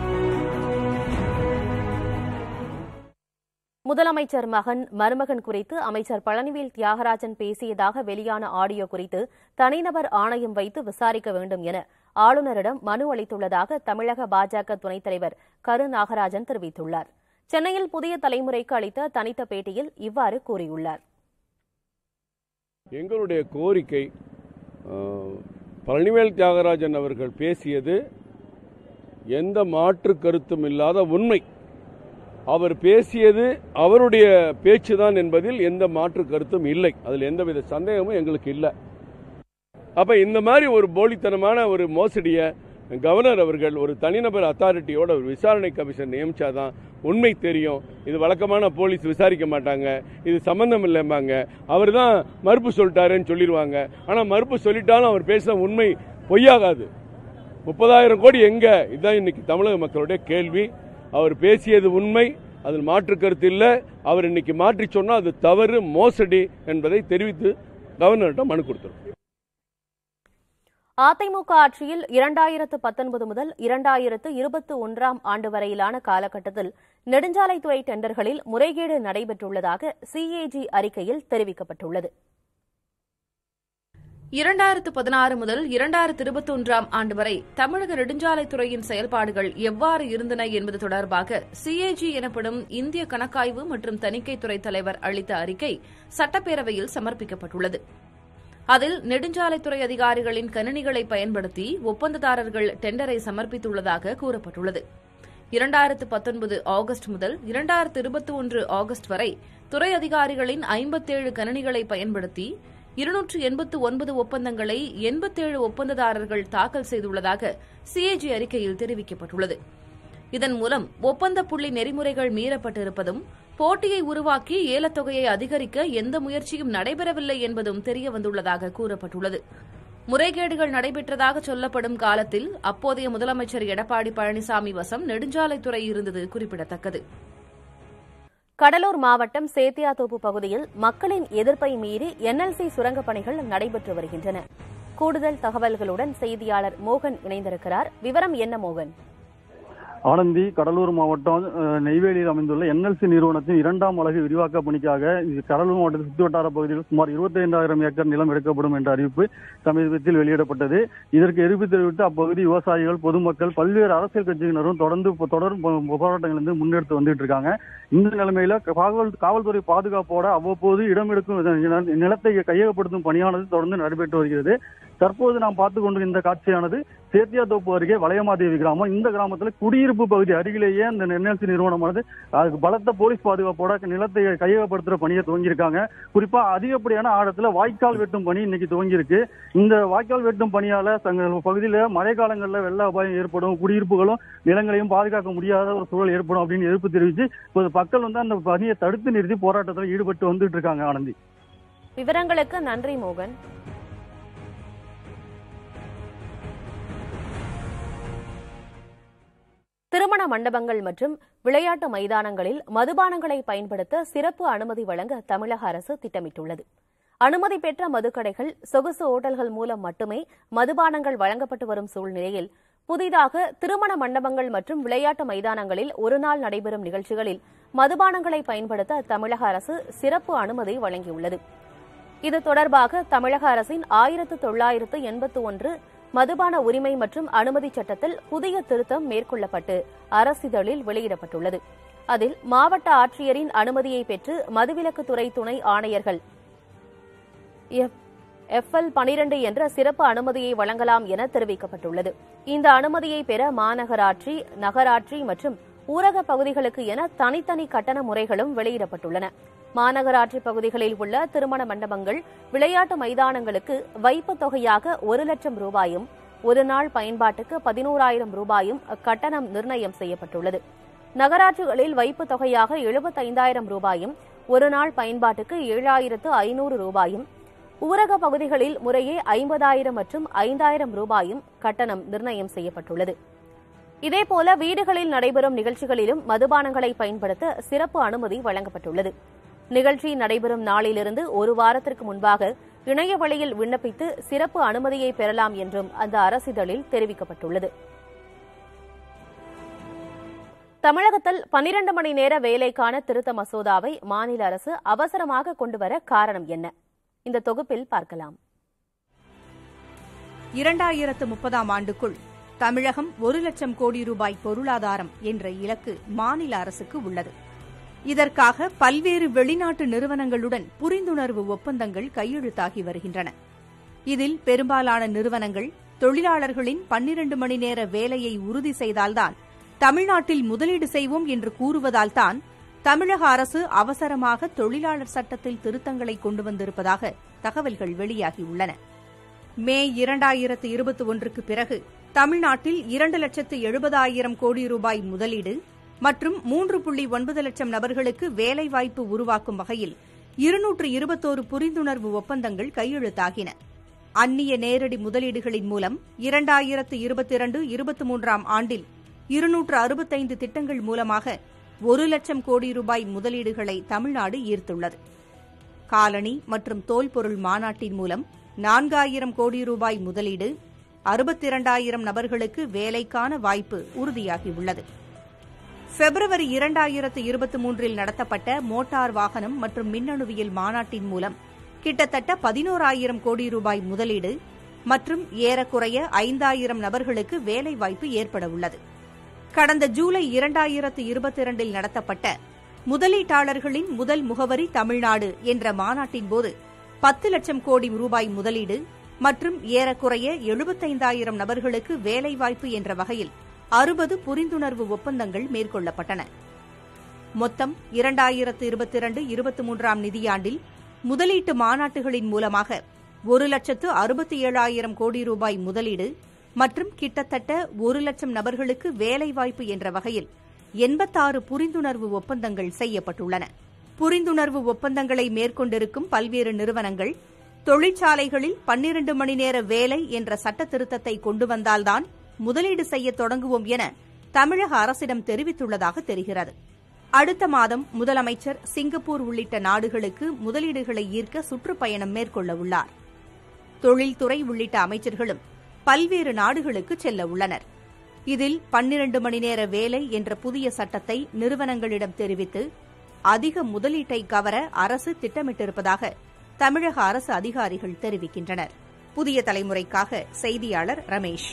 முதலமைச்சர் மகன் மருமகன் குறித்து அமைச்சர் பழனிவேல் தியாகராஜன் பேசியதாக வெளியான ஆடியோ குறித்து தனிநபர் ஆணையம் வைத்து விசாரிக்க வேண்டும் என ஆளுநரிடம் மனு அளித்துள்ளதாக தமிழக பாஜக துணைத் தலைவர் கரு நாகராஜன் தெரிவித்துள்ளார் சென்னையில் புதிய தலைமுறைக்கு அளித்த தனித்த பேட்டியில் இவ்வாறு கூறியுள்ளார் எங்களுடைய கோரிக்கை அஹ், பழனிவேல் தியாகராஜன் அவர்கள் பேசியது எந்த மாற்று கருத்தும் இல்லாத உண்மை அவர் பேசியது அவருடைய பேச்சுதான் என்பதில் எந்த மாற்று கருத்தும் இல்லை அதில் எந்தவித சந்தேகமும் எங்களுக்கு இல்லை அப்ப இந்த மாதிரி ஒரு போலித்தனமான ஒரு மோசடியை கவர்னர் அவர்கள் ஒரு தனிநபர் அத்தாரிட்டியோட ஒரு விசாரணை கமிஷன் நியமிச்சாதான் உண்மை தெரியும் இது வழக்கமான போலீஸ் விசாரிக்க மாட்டாங்க இது சம்பந்தம் இல்லைம்பாங்க அவர் தான் மறுப்பு சொல்லிட்டாருன்னு சொல்லிடுவாங்க ஆனால் மறுப்பு சொல்லிட்டாலும் அவர் பேசின உண்மை பொய்யாகாது முப்பதாயிரம் கோடி எங்க இதுதான் இன்னைக்கு தமிழக மக்களுடைய கேள்வி அவர் பேசியது உண்மை அதில் மாற்று கருத்து இல்லை அவர் இன்னைக்கு மாற்றி சொன்னால் அது தவறு மோசடி என்பதை தெரிவித்து கவர்னர்கிட்ட மனு கொடுத்துரும் அதிமுக ஆட்சியில் இரண்டாயிரத்து பத்தொன்பது முதல் இரண்டாயிரத்து இருபத்தி ஒன்றாம் ஆண்டு வரையிலான காலகட்டத்தில் நெடுஞ்சாலைத்துறை டெண்டர்களில் முறைகேடு நடைபெற்றுள்ளதாக சிஏஜி அறிக்கையில் தெரிவிக்கப்பட்டுள்ளது இரண்டாயிரத்து பதினாறு முதல் இரண்டாயிரத்து இருபத்தொன்றாம் ஆண்டு வரை தமிழக நெடுஞ்சாலைத்துறையின் செயல்பாடுகள் எவ்வாறு இருந்தன என்பது தொடர்பாக சிஏஜி எனப்படும் இந்திய கணக்காய்வு மற்றும் தணிக்கைத்துறை தலைவர் அளித்த அறிக்கை சட்டப்பேரவையில் சமர்ப்பிக்கப்பட்டுள்ளது அதில் நெடுஞ்சாலைத்துறை அதிகாரிகளின் கணினிகளை பயன்படுத்தி ஒப்பந்ததாரர்கள் டெண்டரை சமர்ப்பித்துள்ளதாக கூறப்பட்டுள்ளது இரண்டாயிரத்து பத்தொன்பது ஆகஸ்ட் முதல் இரண்டாயிரத்து இருபத்தி ஒன்று ஆகஸ்ட் வரை துறை அதிகாரிகளின் ஐம்பத்தேழு கணினிகளை பயன்படுத்தி இருநூற்று எண்பத்து ஒன்பது ஒப்பந்தங்களை எண்பத்தேழு ஒப்பந்ததாரர்கள் தாக்கல் செய்துள்ளதாக சிஏஜி அறிக்கையில் தெரிவிக்கப்பட்டுள்ளது இதன் மூலம் ஒப்பந்த புள்ளி நெறிமுறைகள் மீறப்பட்டிருப்பதும் போட்டியை உருவாக்கி ஏலத்தொகையை அதிகரிக்க எந்த முயற்சியும் நடைபெறவில்லை என்பதும் தெரியவந்துள்ளதாக கூறப்பட்டுள்ளது முறைகேடுகள் நடைபெற்றதாக சொல்லப்படும் காலத்தில் அப்போதைய முதலமைச்சர் எடப்பாடி பழனிசாமி வசம் நெடுஞ்சாலைத்துறை இருந்தது குறிப்பிடத்தக்கது கடலூர் மாவட்டம் சேத்தியாத்தோப்பு பகுதியில் மக்களின் எதிர்ப்பை மீறி என்எல்சி சுரங்கப் பணிகள் நடைபெற்று வருகின்றன கூடுதல் தகவல்களுடன் செய்தியாளர் மோகன் இணைந்திருக்கிறார் விவரம் என்ன மோகன் ஆனந்தி கடலூர் மாவட்டம் அஹ், நெய்வேலியில் அமைந்துள்ள என்எல்சி நிறுவனத்தின் இரண்டாம் அலகு விரிவாக்க பணிக்காக இது கடலூர் மாவட்டத்தின் சுற்றுவட்டார பகுதியில் சுமார் 25000 ஏக்கர் நிலம் எடுக்கப்படும் என்ற அறிவிப்பு சமீபத்தில் வெளியிடப்பட்டது இதற்கு எதிர்ப்பு தெரிவித்து அப்பகுதி விவசாயிகள் பொதுமக்கள் பல்வேறு அரசியல் கட்சியினரும் தொடர்ந்து தொடரும் போ- போராட்டங்கள் வந்து முன்னெடுத்து வந்துட்டு இருக்காங்க இந்த நிலைமையில காவல் காவல்துறை பாதுகாப்போட அவ்வப்போது இடம் எடுக்கும் நில- நிலத்தை கையகப்படுத்தும் பணியானது தொடர்ந்து நடைபெற்று வருகிறது தற்போது நாம் பார்த்து கொண்டு இந்த காட்சியானது சேத்தியாத்தோப்பு அருகே வளையமாதேவி கிராமம் இந்த கிராமத்தில் குடியிருப்பு பகுதி அருகிலேயே அந்த என்எல்சி நிறுவனமானது அதுக்கு பலத்த போலீஸ் பாதுகாப்போட நிலத்தை கையகப்படுத்துற பணியை துவங்கியிருக்காங்க குறிப்பா அதிகப்படியான ஆழத்துல வாய்க்கால் வெட்டும் பணி இன்னைக்கு துவங்கியிருக்கு இந்த வாய்க்கால் வெட்டும் பணியால தங்கள் பகுதியில மழை காலங்களில் வெள்ள அபாயம் ஏற்படும் குடியிருப்புகளும் நிலங்களையும் பாதுகாக்க முடியாத ஒரு சூழல் ஏற்படும் அப்படின்னு எதிர்ப்பு தெரிவித்து இப்போது மக்கள் வந்து அந்த பணியை தடுத்து நிறுத்தி போராட்டத்தில் ஈடுபட்டு வந்துட்டு இருக்காங்க ஆனந்தி விவரங்களுக்கு நன்றி மோகன் திருமண மண்டபங்கள் மற்றும் விளையாட்டு மைதானங்களில் மதுபானங்களை பயன்படுத்த சிறப்பு அனுமதி வழங்க தமிழக அரசு திட்டமிட்டுள்ளது அனுமதி பெற்ற மதுக்கடைகள் சொகுசு ஓட்டல்கள் மூலம் மட்டுமே மதுபானங்கள் வழங்கப்பட்டு வரும் சூழ்நிலையில் புதிதாக திருமண மண்டபங்கள் மற்றும் விளையாட்டு மைதானங்களில் ஒருநாள் நடைபெறும் நிகழ்ச்சிகளில் மதுபானங்களை பயன்படுத்த தமிழக அரசு சிறப்பு அனுமதி வழங்கியுள்ளது இது தொடர்பாக தமிழக அரசின் ஆயிரத்து தொள்ளாயிரத்து எண்பத்து ஒன்று மதுபான உரிமை மற்றும் அனுமதி சட்டத்தில் புதிய திருத்தம் மேற்கொள்ளப்பட்டு அரசிதழில் வெளியிடப்பட்டுள்ளது அதில் மாவட்ட ஆட்சியரின் அனுமதியை பெற்று மதுவிலக்குத்துறை துணை ஆணையர்கள் எஃப்எல் பனிரெண்டு என்ற சிறப்பு அனுமதியை வழங்கலாம் என தெரிவிக்கப்பட்டுள்ளது இந்த அனுமதியை பெற மாநகராட்சி நகராட்சி மற்றும் ஊரக பகுதிகளுக்கு என தனித்தனி கட்டண முறைகளும் வெளியிடப்பட்டுள்ளன மாநகராட்சி பகுதிகளில் உள்ள திருமண மண்டபங்கள் விளையாட்டு மைதானங்களுக்கு வைப்பு தொகையாக ஒரு லட்சம் ரூபாயும் ஒரு நாள் பயன்பாட்டுக்கு பதினோராயிரம் ரூபாயும் கட்டணம் நிர்ணயம் செய்யப்பட்டுள்ளது நகராட்சிகளில் வைப்பு தொகையாக எழுபத்தைந்தாயிரம் ரூபாயும் ஒரு நாள் பயன்பாட்டுக்கு ஏழாயிரத்து ஐநூறு ரூபாயும் ஊரக பகுதிகளில் முறையே ஐம்பதாயிரம் மற்றும் ஐந்தாயிரம் ரூபாயும் கட்டணம் நிர்ணயம் செய்யப்பட்டுள்ளது இதேபோல வீடுகளில் நடைபெறும் நிகழ்ச்சிகளிலும் மதுபானங்களை பயன்படுத்த சிறப்பு அனுமதி வழங்கப்பட்டுள்ளது நிகழ்ச்சி நடைபெறும் நாளிலிருந்து ஒரு வாரத்திற்கு முன்பாக இணைய வழியில் விண்ணப்பித்து சிறப்பு அனுமதியை பெறலாம் என்றும் அந்த அரசிதழில் தெரிவிக்கப்பட்டுள்ளது தமிழகத்தில் பனிரண்டு மணி நேர வேலைக்கான திருத்த மசோதாவை மாநில அரசு அவசரமாக கொண்டுவர காரணம் என்ன இந்த தொகுப்பில் பார்க்கலாம் இரண்டாயிரத்து முப்பதாம் ஆண்டுக்குள் தமிழகம் ஒரு லட்சம் கோடி ரூபாய் பொருளாதாரம் என்ற இலக்கு மாநில அரசுக்கு உள்ளது இதற்காக பல்வேறு வெளிநாட்டு நிறுவனங்களுடன் புரிந்துணர்வு ஒப்பந்தங்கள் கையெழுத்தாகி வருகின்றன இதில் பெரும்பாலான நிறுவனங்கள் தொழிலாளர்களின் பன்னிரண்டு மணி நேர வேலையை உறுதி செய்தால்தான் தமிழ்நாட்டில் முதலீடு செய்வோம் என்று கூறுவதால்தான் தமிழக அரசு அவசரமாக தொழிலாளர் சட்டத்தில் திருத்தங்களை கொண்டு வந்திருப்பதாக தகவல்கள் வெளியாகியுள்ளன மே இரண்டாயிரத்து இருபத்தி ஒன்றுக்கு பிறகு தமிழ்நாட்டில் இரண்டு லட்சத்து எழுபதாயிரம் கோடி ரூபாய் முதலீடு மற்றும் மூன்று புள்ளி ஒன்பது லட்சம் நபர்களுக்கு வேலைவாய்ப்பு உருவாக்கும் வகையில் இருநூற்று இருபத்தோரு புரிந்துணர்வு ஒப்பந்தங்கள் கையெழுத்தாகின அந்நிய நேரடி முதலீடுகளின் மூலம் இரண்டாயிரத்து இருபத்தி இரண்டு இருபத்தி மூன்றாம் ஆண்டில் இருநூற்று அறுபத்தைந்து திட்டங்கள் மூலமாக ஒரு லட்சம் கோடி ரூபாய் முதலீடுகளை தமிழ்நாடு ஈர்த்துள்ளது காலனி மற்றும் தோல் பொருள் மாநாட்டின் மூலம் நான்காயிரம் கோடி ரூபாய் முதலீடு அறுபத்தி இரண்டாயிரம் நபர்களுக்கு வேலைக்கான வாய்ப்பு உறுதியாகியுள்ளது பிப்ரவரி இரண்டாயிரத்து இருபத்தி மூன்றில் நடத்தப்பட்ட மோட்டார் வாகனம் மற்றும் மின்னணுவியல் மாநாட்டின் மூலம் கிட்டத்தட்ட பதினோராயிரம் கோடி ரூபாய் முதலீடு மற்றும் ஏறக்குறைய ஐந்தாயிரம் நபர்களுக்கு வேலைவாய்ப்பு ஏற்பட உள்ளது கடந்த ஜூலை இரண்டாயிரத்து இருபத்தி இரண்டில் நடத்தப்பட்ட முதலீட்டாளர்களின் முதல் முகவரி தமிழ்நாடு என்ற மாநாட்டின் போது பத்து லட்சம் கோடி ரூபாய் முதலீடு மற்றும் ஏறக்குறைய எழுபத்தைந்தாயிரம் நபர்களுக்கு வேலைவாய்ப்பு என்ற வகையில் அறுபது புரிந்துணர்வு ஒப்பந்தங்கள் மேற்கொள்ளப்பட்டன மொத்தம் இரண்டாயிரத்து இருபத்தி இரண்டு இருபத்தி மூன்றாம் நிதியாண்டில் முதலீட்டு மாநாட்டுகளின் மூலமாக ஒரு லட்சத்து அறுபத்தி ஏழாயிரம் கோடி ரூபாய் முதலீடு மற்றும் கிட்டத்தட்ட ஒரு லட்சம் நபர்களுக்கு வேலைவாய்ப்பு என்ற வகையில் எண்பத்தாறு புரிந்துணர்வு ஒப்பந்தங்கள் செய்யப்பட்டுள்ளன புரிந்துணர்வு ஒப்பந்தங்களை மேற்கொண்டிருக்கும் பல்வேறு நிறுவனங்கள் தொழிற்சாலைகளில் பன்னிரண்டு மணி நேர வேலை என்ற சட்ட திருத்தத்தை கொண்டு வந்தால்தான் முதலீடு செய்ய தொடங்குவோம் என தமிழக அரசிடம் தெரிவித்துள்ளதாக தெரிகிறது அடுத்த மாதம் முதலமைச்சர் சிங்கப்பூர் உள்ளிட்ட நாடுகளுக்கு முதலீடுகளை ஈர்க்க சுற்றுப்பயணம் மேற்கொள்ள உள்ளார் தொழில்துறை உள்ளிட்ட அமைச்சர்களும் பல்வேறு நாடுகளுக்கு செல்ல உள்ளனர் இதில் பன்னிரண்டு மணி நேர வேலை என்ற புதிய சட்டத்தை நிறுவனங்களிடம் தெரிவித்து அதிக முதலீட்டை கவர அரசு திட்டமிட்டிருப்பதாக தமிழக அரசு அதிகாரிகள் தெரிவிக்கின்றனர் புதிய தலைமுறைக்காக செய்தியாளர் ரமேஷ்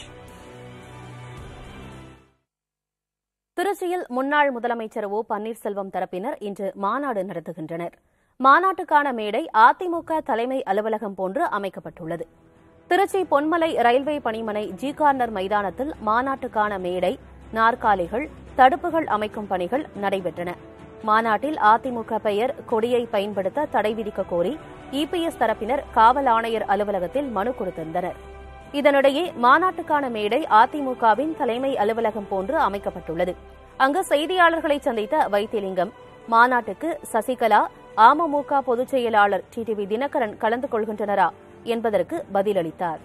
திருச்சியில் முன்னாள் முதலமைச்சர் ஓ பன்னீர்செல்வம் தரப்பினர் இன்று மாநாடு நடத்துகின்றனர் மாநாட்டுக்கான மேடை அதிமுக தலைமை அலுவலகம் போன்று அமைக்கப்பட்டுள்ளது திருச்சி பொன்மலை ரயில்வே பணிமனை ஜி கார்னர் மைதானத்தில் மாநாட்டுக்கான மேடை நாற்காலிகள் தடுப்புகள் அமைக்கும் பணிகள் நடைபெற்றன மாநாட்டில் அதிமுக பெயர் கொடியை பயன்படுத்த தடை விதிக்க கோரி இபிஎஸ் தரப்பினர் காவல் ஆணையர் அலுவலகத்தில் மனு கொடுத்திருந்தனர் இதனிடையே மாநாட்டுக்கான மேடை அதிமுகவின் தலைமை அலுவலகம் போன்று அமைக்கப்பட்டுள்ளது அங்கு செய்தியாளர்களை சந்தித்த வைத்திலிங்கம் மாநாட்டுக்கு சசிகலா அமமுக பொதுச் செயலாளர் டிடிவி தினகரன் கலந்து கொள்கின்றனரா என்பதற்கு பதிலளித்தார்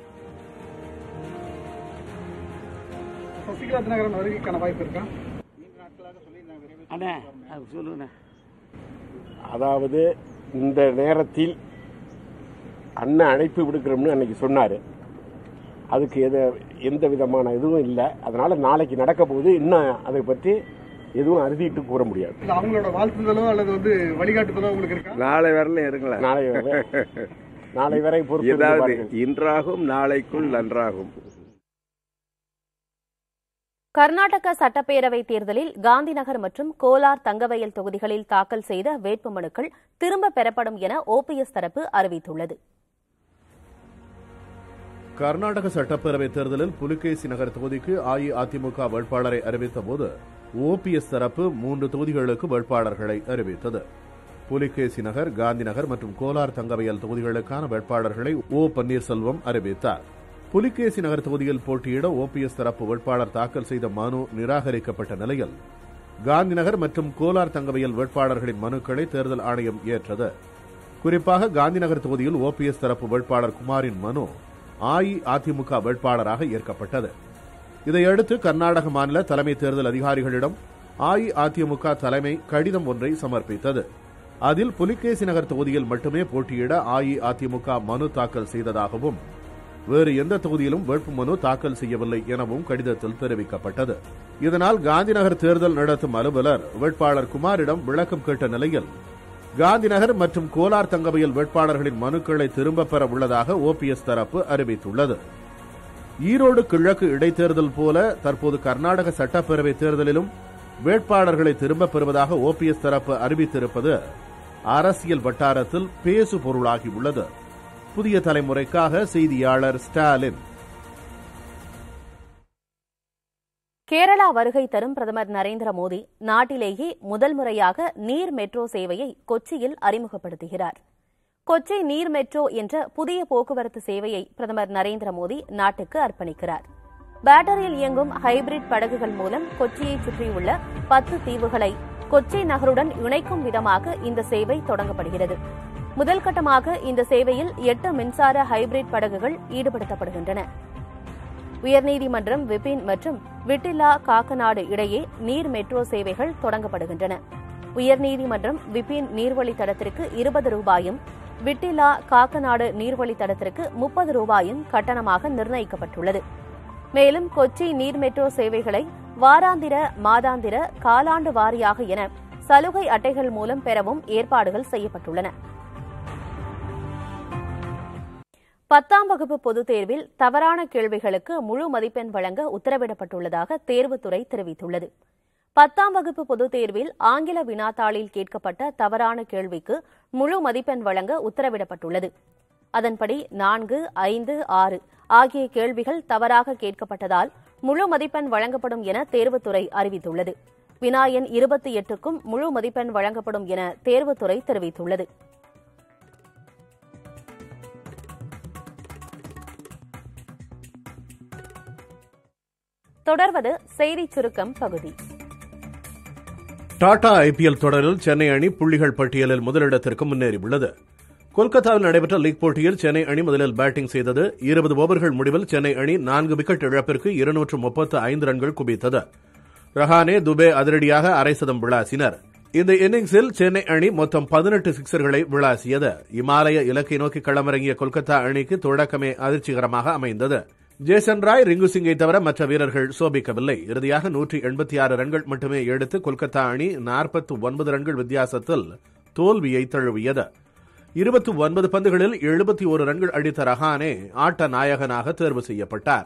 சசிகலா தினகரன் வருகைக்கான வாய்ப்பு இருக்கா அண்ணே அது சொல்லுண்ணே அதாவது இந்த நேரத்தில் அண்ணன் அழைப்பு விடுக்கிறோம்னு அன்னைக்கு சொன்னார் அதுக்கு எது எந்த விதமான இதுவும் இல்லை அதனால நாளைக்கு நடக்க போகுது இன்னும் அதை பற்றி எதுவும் அறுதிட்டு கூற முடியாது இல்ல அவங்களோட வாழ்த்துதலோ அல்லது வந்து வழிகாட்டுதலோ உங்களுக்கு இருக்கா நாளை வரல இருங்களேன் நாளை வரை- நாளை வரை பொறுத்து இருந்து ஏதாவது பாருங்கள். இன்றாகும் நாளைக்குள் நன்றாகும் கர்நாடக சட்டப்பேரவைத் தேர்தலில் காந்திநகர் மற்றும் கோலார் தங்கவயல் தொகுதிகளில் தாக்கல் செய்த வேட்புமனுக்கள் திரும்பப் பெறப்படும் என ஓபிஎஸ் தரப்பு அறிவித்துள்ளது கர்நாடக சட்டப்பேரவை தேர்தலில் புலிகேசி நகர் தொகுதிக்கு அஇஅதிமுக வேட்பாளரை அறிவித்த போது ஓபிஎஸ் தரப்பு மூன்று தொகுதிகளுக்கு வேட்பாளர்களை அறிவித்தது புலிகேசி நகர் காந்தி நகர் மற்றும் கோலார் தங்கவயல் தொகுதிகளுக்கான வேட்பாளர்களை ஓ பன்னீர்செல்வம் அறிவித்தார் புலிகேசி நகர் தொகுதியில் போட்டியிட ஓபிஎஸ் தரப்பு வேட்பாளர் தாக்கல் செய்த மனு நிராகரிக்கப்பட்ட நிலையில் காந்தி நகர் மற்றும் கோலார் தங்கவயல் வேட்பாளர்களின் மனுக்களை தேர்தல் ஆணையம் ஏற்றது குறிப்பாக காந்திநகர் தொகுதியில் ஓபிஎஸ் தரப்பு வேட்பாளர் குமாரின் மனு அஇஅதிமுக வேட்பாளராக ஏற்கப்பட்டது இதையடுத்து கர்நாடக மாநில தலைமை தேர்தல் அதிகாரிகளிடம் அஇஅதிமுக தலைமை கடிதம் ஒன்றை சமர்ப்பித்தது அதில் புலிகேசி நகர் தொகுதியில் மட்டுமே போட்டியிட அஇஅதிமுக மனு தாக்கல் செய்ததாகவும் வேறு எந்த தொகுதியிலும் வேட்புமனு தாக்கல் செய்யவில்லை எனவும் கடிதத்தில் தெரிவிக்கப்பட்டது இதனால் காந்திநகர் தேர்தல் நடத்தும் அலுவலர் வேட்பாளர் குமாரிடம் விளக்கம் கேட்ட நிலையில் காந்திநகர் மற்றும் கோலார் தங்கவயல் வேட்பாளர்களின் மனுக்களை திரும்பப் பெற உள்ளதாக ஓபிஎஸ் தரப்பு அறிவித்துள்ளது ஈரோடு கிழக்கு இடைத்தேர்தல் போல தற்போது கர்நாடக சட்டப்பேரவை தேர்தலிலும் வேட்பாளர்களை திரும்பப் பெறுவதாக ஓபிஎஸ் தரப்பு அறிவித்திருப்பது அரசியல் வட்டாரத்தில் பேசு பொருளாகியுள்ளது புதிய தலைமுறைக்காக செய்தியாளர் ஸ்டாலின் கேரளா வருகை தரும் பிரதமர் நரேந்திர மோடி நாட்டிலேயே முதல் முறையாக நீர் மெட்ரோ சேவையை கொச்சியில் அறிமுகப்படுத்துகிறார் கொச்சி நீர் மெட்ரோ என்ற புதிய போக்குவரத்து சேவையை பிரதமர் நரேந்திர மோடி நாட்டுக்கு அர்ப்பணிக்கிறார் பேட்டரியில் இயங்கும் ஹைபிரிட் படகுகள் மூலம் கொச்சியை சுற்றியுள்ள பத்து தீவுகளை கொச்சி நகருடன் இணைக்கும் விதமாக இந்த சேவை தொடங்கப்படுகிறது முதல் கட்டமாக இந்த சேவையில் எட்டு மின்சார ஹைபிரிட் படகுகள் ஈடுபடுத்தப்படுகின்றன உயர்நீதிமன்றம் விபின் மற்றும் விட்டில்லா காக்கநாடு இடையே நீர் மெட்ரோ சேவைகள் தொடங்கப்படுகின்றன உயர்நீதிமன்றம் விபின் நீர்வழித்தடத்திற்கு இருபது ரூபாயும் விட்டிலா காக்கநாடு நீர்வழித்தடத்திற்கு முப்பது ரூபாயும் கட்டணமாக நிர்ணயிக்கப்பட்டுள்ளது மேலும் கொச்சி நீர் மெட்ரோ சேவைகளை வாராந்திர மாதாந்திர காலாண்டு வாரியாக என சலுகை அட்டைகள் மூலம் பெறவும் ஏற்பாடுகள் செய்யப்பட்டுள்ளன பத்தாம் வகுப்பு பொதுத் தேர்வில் தவறான கேள்விகளுக்கு முழு மதிப்பெண் வழங்க உத்தரவிடப்பட்டுள்ளதாக தேர்வுத்துறை தெரிவித்துள்ளது பத்தாம் வகுப்பு பொதுத் தேர்வில் ஆங்கில வினாத்தாளில் கேட்கப்பட்ட தவறான கேள்விக்கு முழு மதிப்பெண் வழங்க உத்தரவிடப்பட்டுள்ளது அதன்படி நான்கு ஐந்து ஆறு ஆகிய கேள்விகள் தவறாக கேட்கப்பட்டதால் முழு மதிப்பெண் வழங்கப்படும் என தேர்வுத்துறை அறிவித்துள்ளது வினா எண் இருபத்தி எட்டுக்கும் முழு மதிப்பெண் வழங்கப்படும் என தேர்வுத்துறை தெரிவித்துள்ளது தொடர்வது செய்திச் சுருக்கம் பகுதி டாடா ஐபிஎல் தொடரில் சென்னை அணி புள்ளிகள் பட்டியலில் முதலிடத்திற்கு முன்னேறியுள்ளது கொல்கத்தாவில் நடைபெற்ற லீக் போட்டியில் சென்னை அணி முதலில் பேட்டிங் செய்தது இருபது ஓவர்கள் முடிவில் சென்னை அணி நான்கு விக்கெட் இழப்பிற்கு இருநூற்று முப்பத்து ஐந்து ரன்கள் குவித்தது ரஹானே துபே அதிரடியாக அரை சதம் விளாசினர் இந்த இன்னிங்ஸில் சென்னை அணி மொத்தம் பதினெட்டு சிக்சர்களை விளாசியது இமாலய இலக்கை நோக்கி களமிறங்கிய கொல்கத்தா அணிக்கு தொடக்கமே அதிர்ச்சிகரமாக அமைந்தது ஜேசன் ராய் ரிங்கு சிங்கை தவிர மற்ற வீரர்கள் சோபிக்கவில்லை இறுதியாக நூற்றி எண்பத்தி ஆறு ரன்கள் மட்டுமே எடுத்து கொல்கத்தா அணி நாற்பத்தி ஒன்பது ரன்கள் வித்தியாசத்தில் தோல்வியை தழுவியது இருபத்தி ஒன்பது பந்துகளில் எழுபத்தி ஒரு ரன்கள் அடித்த ரஹானே ஆட்ட நாயகனாக தேர்வு செய்யப்பட்டார்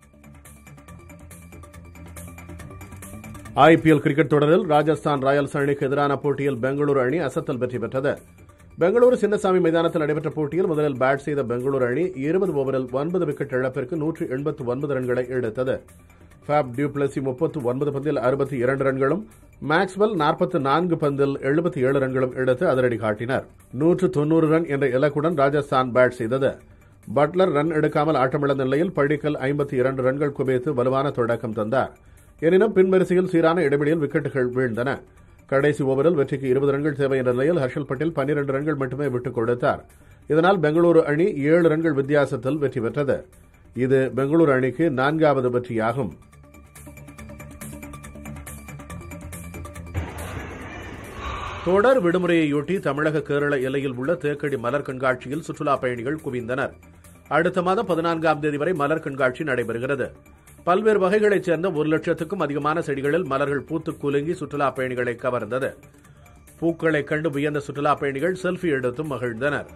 ஐபிஎல் கிரிக்கெட் தொடரில் ராஜஸ்தான் ராயல்ஸ் அணிக்கு எதிரான போட்டியில் பெங்களூரு அணி அசத்தல் வெற்றி பெற்றது பெங்களூரு சின்னசாமி மைதானத்தில் நடைபெற்ற போட்டியில் முதலில் பேட் செய்த பெங்களூரு அணி இருபது ஓவரில் ஒன்பது விக்கெட் இழப்பிற்கு நூற்றி எண்பத்து ஒன்பது ரன்களை எடுத்தது ஃபேப் டியூப்ளசி முப்பத்து ஒன்பது பந்தில் அறுபத்தி இரண்டு ரன்களும் மேக்ஸ்வெல் நாற்பத்தி நான்கு பந்தில் எழுபத்தி ஏழு ரன்களும் எடுத்து அதிரடி காட்டினர் நூற்று தொன்னூறு ரன் என்ற இலக்குடன் ராஜஸ்தான் பேட் செய்தது பட்லர் ரன் எடுக்காமல் ஆட்டமிழந்த நிலையில் பள்ளிக்கல் ஐம்பத்தி இரண்டு ரன்கள் குவித்து வலுவான தொடக்கம் தந்தார் எனினும் பின்வரிசையில் சீரான இடைவெளியில் விக்கெட்டுகள் வீழ்ந்தன கடைசி ஓவரில் வெற்றிக்கு இருபது ரன்கள் தேவை என்ற நிலையில் ஹர்ஷல் பட்டேல் பன்னிரண்டு ரன்கள் மட்டுமே விட்டுக் கொடுத்தார் இதனால் பெங்களூரு அணி ஏழு ரன்கள் வித்தியாசத்தில் வெற்றி பெற்றது இது பெங்களூரு அணிக்கு நான்காவது வெற்றியாகும் தொடர் விடுமுறையொட்டி தமிழக கேரள எல்லையில் உள்ள தேக்கடி மலர் கண்காட்சியில் சுற்றுலா பயணிகள் குவிந்தனர் அடுத்த மாதம் பதினான்காம் தேதி வரை மலர் கண்காட்சி நடைபெறுகிறது பல்வேறு வகைகளைச் சேர்ந்த ஒரு லட்சத்துக்கும் அதிகமான செடிகளில் மலர்கள் பூத்து குலுங்கி சுற்றுலா பயணிகளை கவர்ந்தது பூக்களை கண்டு வியந்த சுற்றுலா பயணிகள் செல்ஃபி எடுத்தும் மகிழ்ந்தனர்